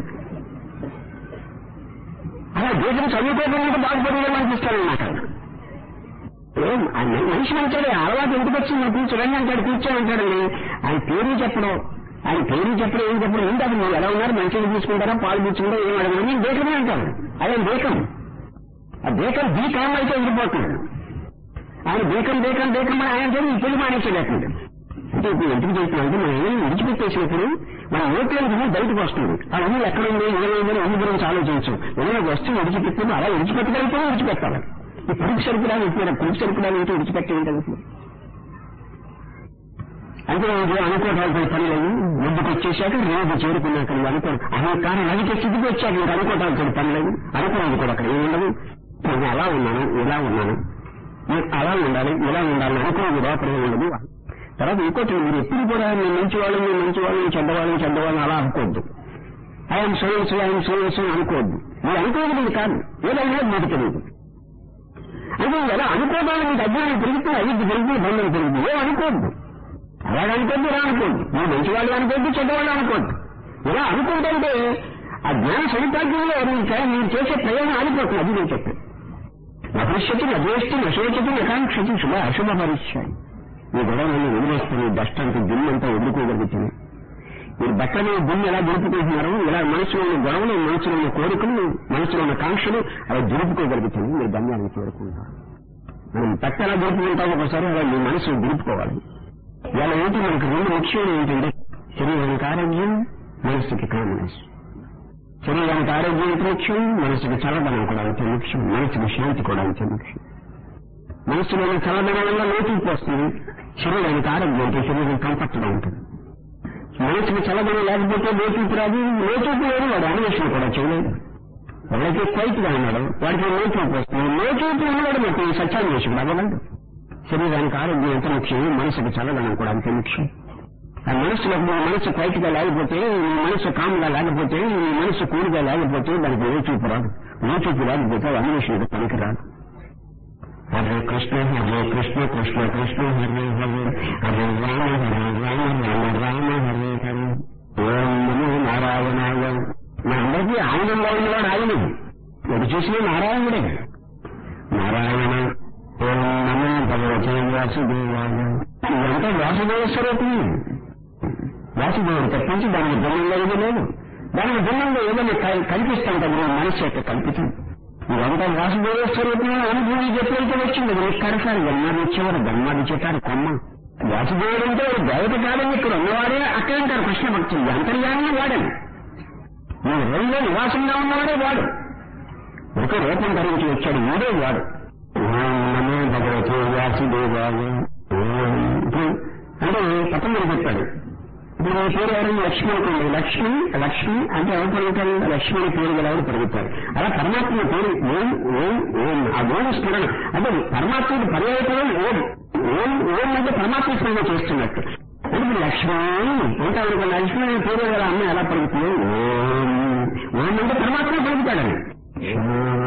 [SPEAKER 1] అలా దేశం చదువుకోకుండా బాగుపడేలా అనిపిస్తాడు అన్నమాట ఏం ఆ మనిషి అంటాడు అలవాటు ఎందుకు వచ్చింది కూర్చోరండి అంటాడు కూర్చోమంటాడండి ఆయన పేరు చెప్పడం ఆయన పేరు చెప్పడం ఏం చెప్పడం ఏంటి అది మీరు ఎలా ఉన్నారు మంచిగా తీసుకుంటారా పాలు తీసుకుంటారా ఏం అడగడం నేను దేశమే అంటాను అదే దేశం ఆ దేశం బీ కామ్ అయితే ఉండిపోతున్నాడు ఆయన బేకం బేకం బేకం అని ఆయన చెప్పి ఈ పెళ్లి మానేసేటట్టు అంటే ఇప్పుడు ఎందుకు చెప్తున్నానంటే మనం ఏమైనా విడిచిపెట్టేసినప్పుడు మన ఓట్ల నుంచి బయటకు వస్తుంది ఆ అమ్ములు ఎక్కడ ఉంది ఏమైందని అమ్ము గురించి ఆలోచించు ఏమైనా వస్తువు విడిచిపెట్టినప్పుడు అలా విడిచిపెట్టగలిగితే విడిచిపెట్టాలి ఈ పురుగు సరుకురాలు ఇప్పుడు పురుగు సరుకురాలు ఏంటో విడిచిపెట్టేది అంటే రోజు అనుకోవడానికి పని లేదు ముందుకు వచ్చేసాక రోజు చేరుకున్నాక నువ్వు అనుకో అనే కారణం అడిగే స్థితికి వచ్చాక నీకు అనుకోవడానికి పని లేదు అనుకోవడానికి కూడా అక్కడ ఏమి ఉండదు నేను అలా ఉన్నాను ఇలా ఉన్నాను నేను అలా ఉండాలి ఇలా ఉండాలి అనుకోవడం లోపల ఉండదు తర్వాత ఇంకోటి మీరు ఎప్పుడు కూడా నేను మంచి వాళ్ళని నేను మంచి వాళ్ళని చెడ్డవాళ్ళని చెడ్డవాళ్ళని అలా అనుకోవద్దు ఆయన సోయన్స్ ఆయన సోయన్స్ అనుకోవద్దు మీరు అనుకోవద్దు కాదు ఏదైనా మీకు తెలియదు అంటే ఎలా అనుకోవడానికి మీకు అజ్ఞానం పెరుగుతుంది అవిద్య పెరుగుతుంది బంధం పెరుగుతుంది ఏం అనుకోవద్దు అలాగ అనుకోద్దు ఇలా అనుకోద్దు మీరు మంచివాళ్ళు అనుకోద్దు చెడ్డవాళ్ళు అనుకోద్దు ఇలా అనుకుంటుంటే ఆ జ్ఞాన సరిపాద్యంలో మీరు మీరు చేసే ప్రయోజనం ఆగిపోతుంది అది నేను చెప్పాను నభవిష్యతి నద్వేష్టి నశోచతి నకాంక్షతి శుభ అశుభ పరిచయం ఈ గొడవలను వదిలేస్తాను దష్టానికి దుమ్మంతా వదులుకోగలుగుతుంది మీరు బట్టల మీద దుమ్ము ఎలా దులుపుకుంటున్నారో ఇలా మనసులో ఉన్న గొడవలు మనసులో ఉన్న కోరికలు మనసులో ఉన్న కాంక్షలు అలా దులుపుకోగలుగుతుంది మీరు గమ్యానికి చేరుకుంటారు మనం బట్ట ఎలా దులుపుకుంటాం ఒకసారి అలా మీ మనసు దులుపుకోవాలి ఇలా ఏంటి మనకు రెండు ముఖ్యం ఏంటంటే శరీరానికి ఆరోగ్యం మనసుకి కామనెస్ శరీరానికి ఆరోగ్యం ఎంత ముఖ్యం మనసుకి చల్లదనం కూడా అంతే ముఖ్యం మనసుకి శాంతి కూడా అంతే ముఖ్యం మనసులోని చల్లదనం వల్ల లోతుకు వస్తుంది శరీరానికి ఆరోగ్యం అంటే శరీరం కంఫర్ట్గా ఉంటుంది మనసుకి చల్లదనం లేకపోతే లోతుకు రాదు లోతుకు లేదు వాడు అన్వేషణ కూడా చేయలేదు ఎవరైతే క్వైట్ గా ఉన్నాడో వాడికి లోతుకు వస్తుంది లోతుకు ఉన్నవాడు మొత్తం సత్యాన్వేషకుడు అవ్వగలడు శరీరానికి ఆరోగ్యం ఎంత ముఖ్యం మనసుకి చల్లదనం కూడా అంతే ముఖ్యం ఆ మనసులో మీ మనసు క్వైట్గా లేకపోతే మీ మనసు కామ్గా లేకపోతే మీ మనసు కూలిగా లేకపోతే దానికి లోచూపు రాదు లోచూపు రాకపోతే అది అన్వేషణకు పనికి రాదు హరే కృష్ణ హరే కృష్ణ కృష్ణ కృష్ణ హరే హరే హరే రామ హరే రామ రామ రామ హరే హరే ఓం నమో నారాయణాయ మా అందరికీ ఆనందంలో ఉన్నవాడు ఆయన ఎటు చూసినా నారాయణుడే నారాయణ ఓం నమో భగవతే వాసుదేవాయ ఇదంతా వాసుదేవ స్వరూపం వాసుదేవుడు తప్పించి దానికి భిన్నంగా ఏది లేదు దానికి భిన్నంగా ఏదైనా కల్పిస్తాం కదా మనసు యొక్క కల్పితం ఇదంతా వాసుదేవ స్వరూపం అనుభూతి ఎప్పుడైతే వచ్చింది నీకు కడసారి జన్మాది చివరి జన్మాది చెప్పారు కొమ్మ వాసుదేవుడు అంటే దేవత కాదని ఇక్కడ ఉన్నవాడే అక్కడ అంటారు కృష్ణ భక్తులు అంతర్యాన్ని వాడని నీ హృదయంలో నివాసంగా ఉన్నవాడే వాడు ఒక రూపం ధరించి వచ్చాడు వీడే వాడు ఓం నమో భగవతే వాసుదేవాయ ఓం. ఇప్పుడు అంటే పతంజలి చెప్పాడు ఇప్పుడు మీ పేరు ఎవరైనా లక్ష్మి అనుకోండి లక్ష్మి లక్ష్మి అంటే ఎవరు పలుకుతారు లక్ష్మి అనే పేరు గల ఎవరు పలుకుతారు అలా పరమాత్మ పేరు ఓం ఓం ఓం ఆ ఓం స్మరణ అంటే పరమాత్ముడు పర్యాయపదం ఓం ఓం ఓం అంటే పరమాత్మ స్మరణ చేస్తున్నట్టు అంటే ఇప్పుడు లక్ష్మి అంటే అనుకో లక్ష్మి అనే పేరు గల అమ్మ ఎలా పలుకుతుంది ఓం ఓం అంటే పరమాత్మ పలుకుతాడని ఓం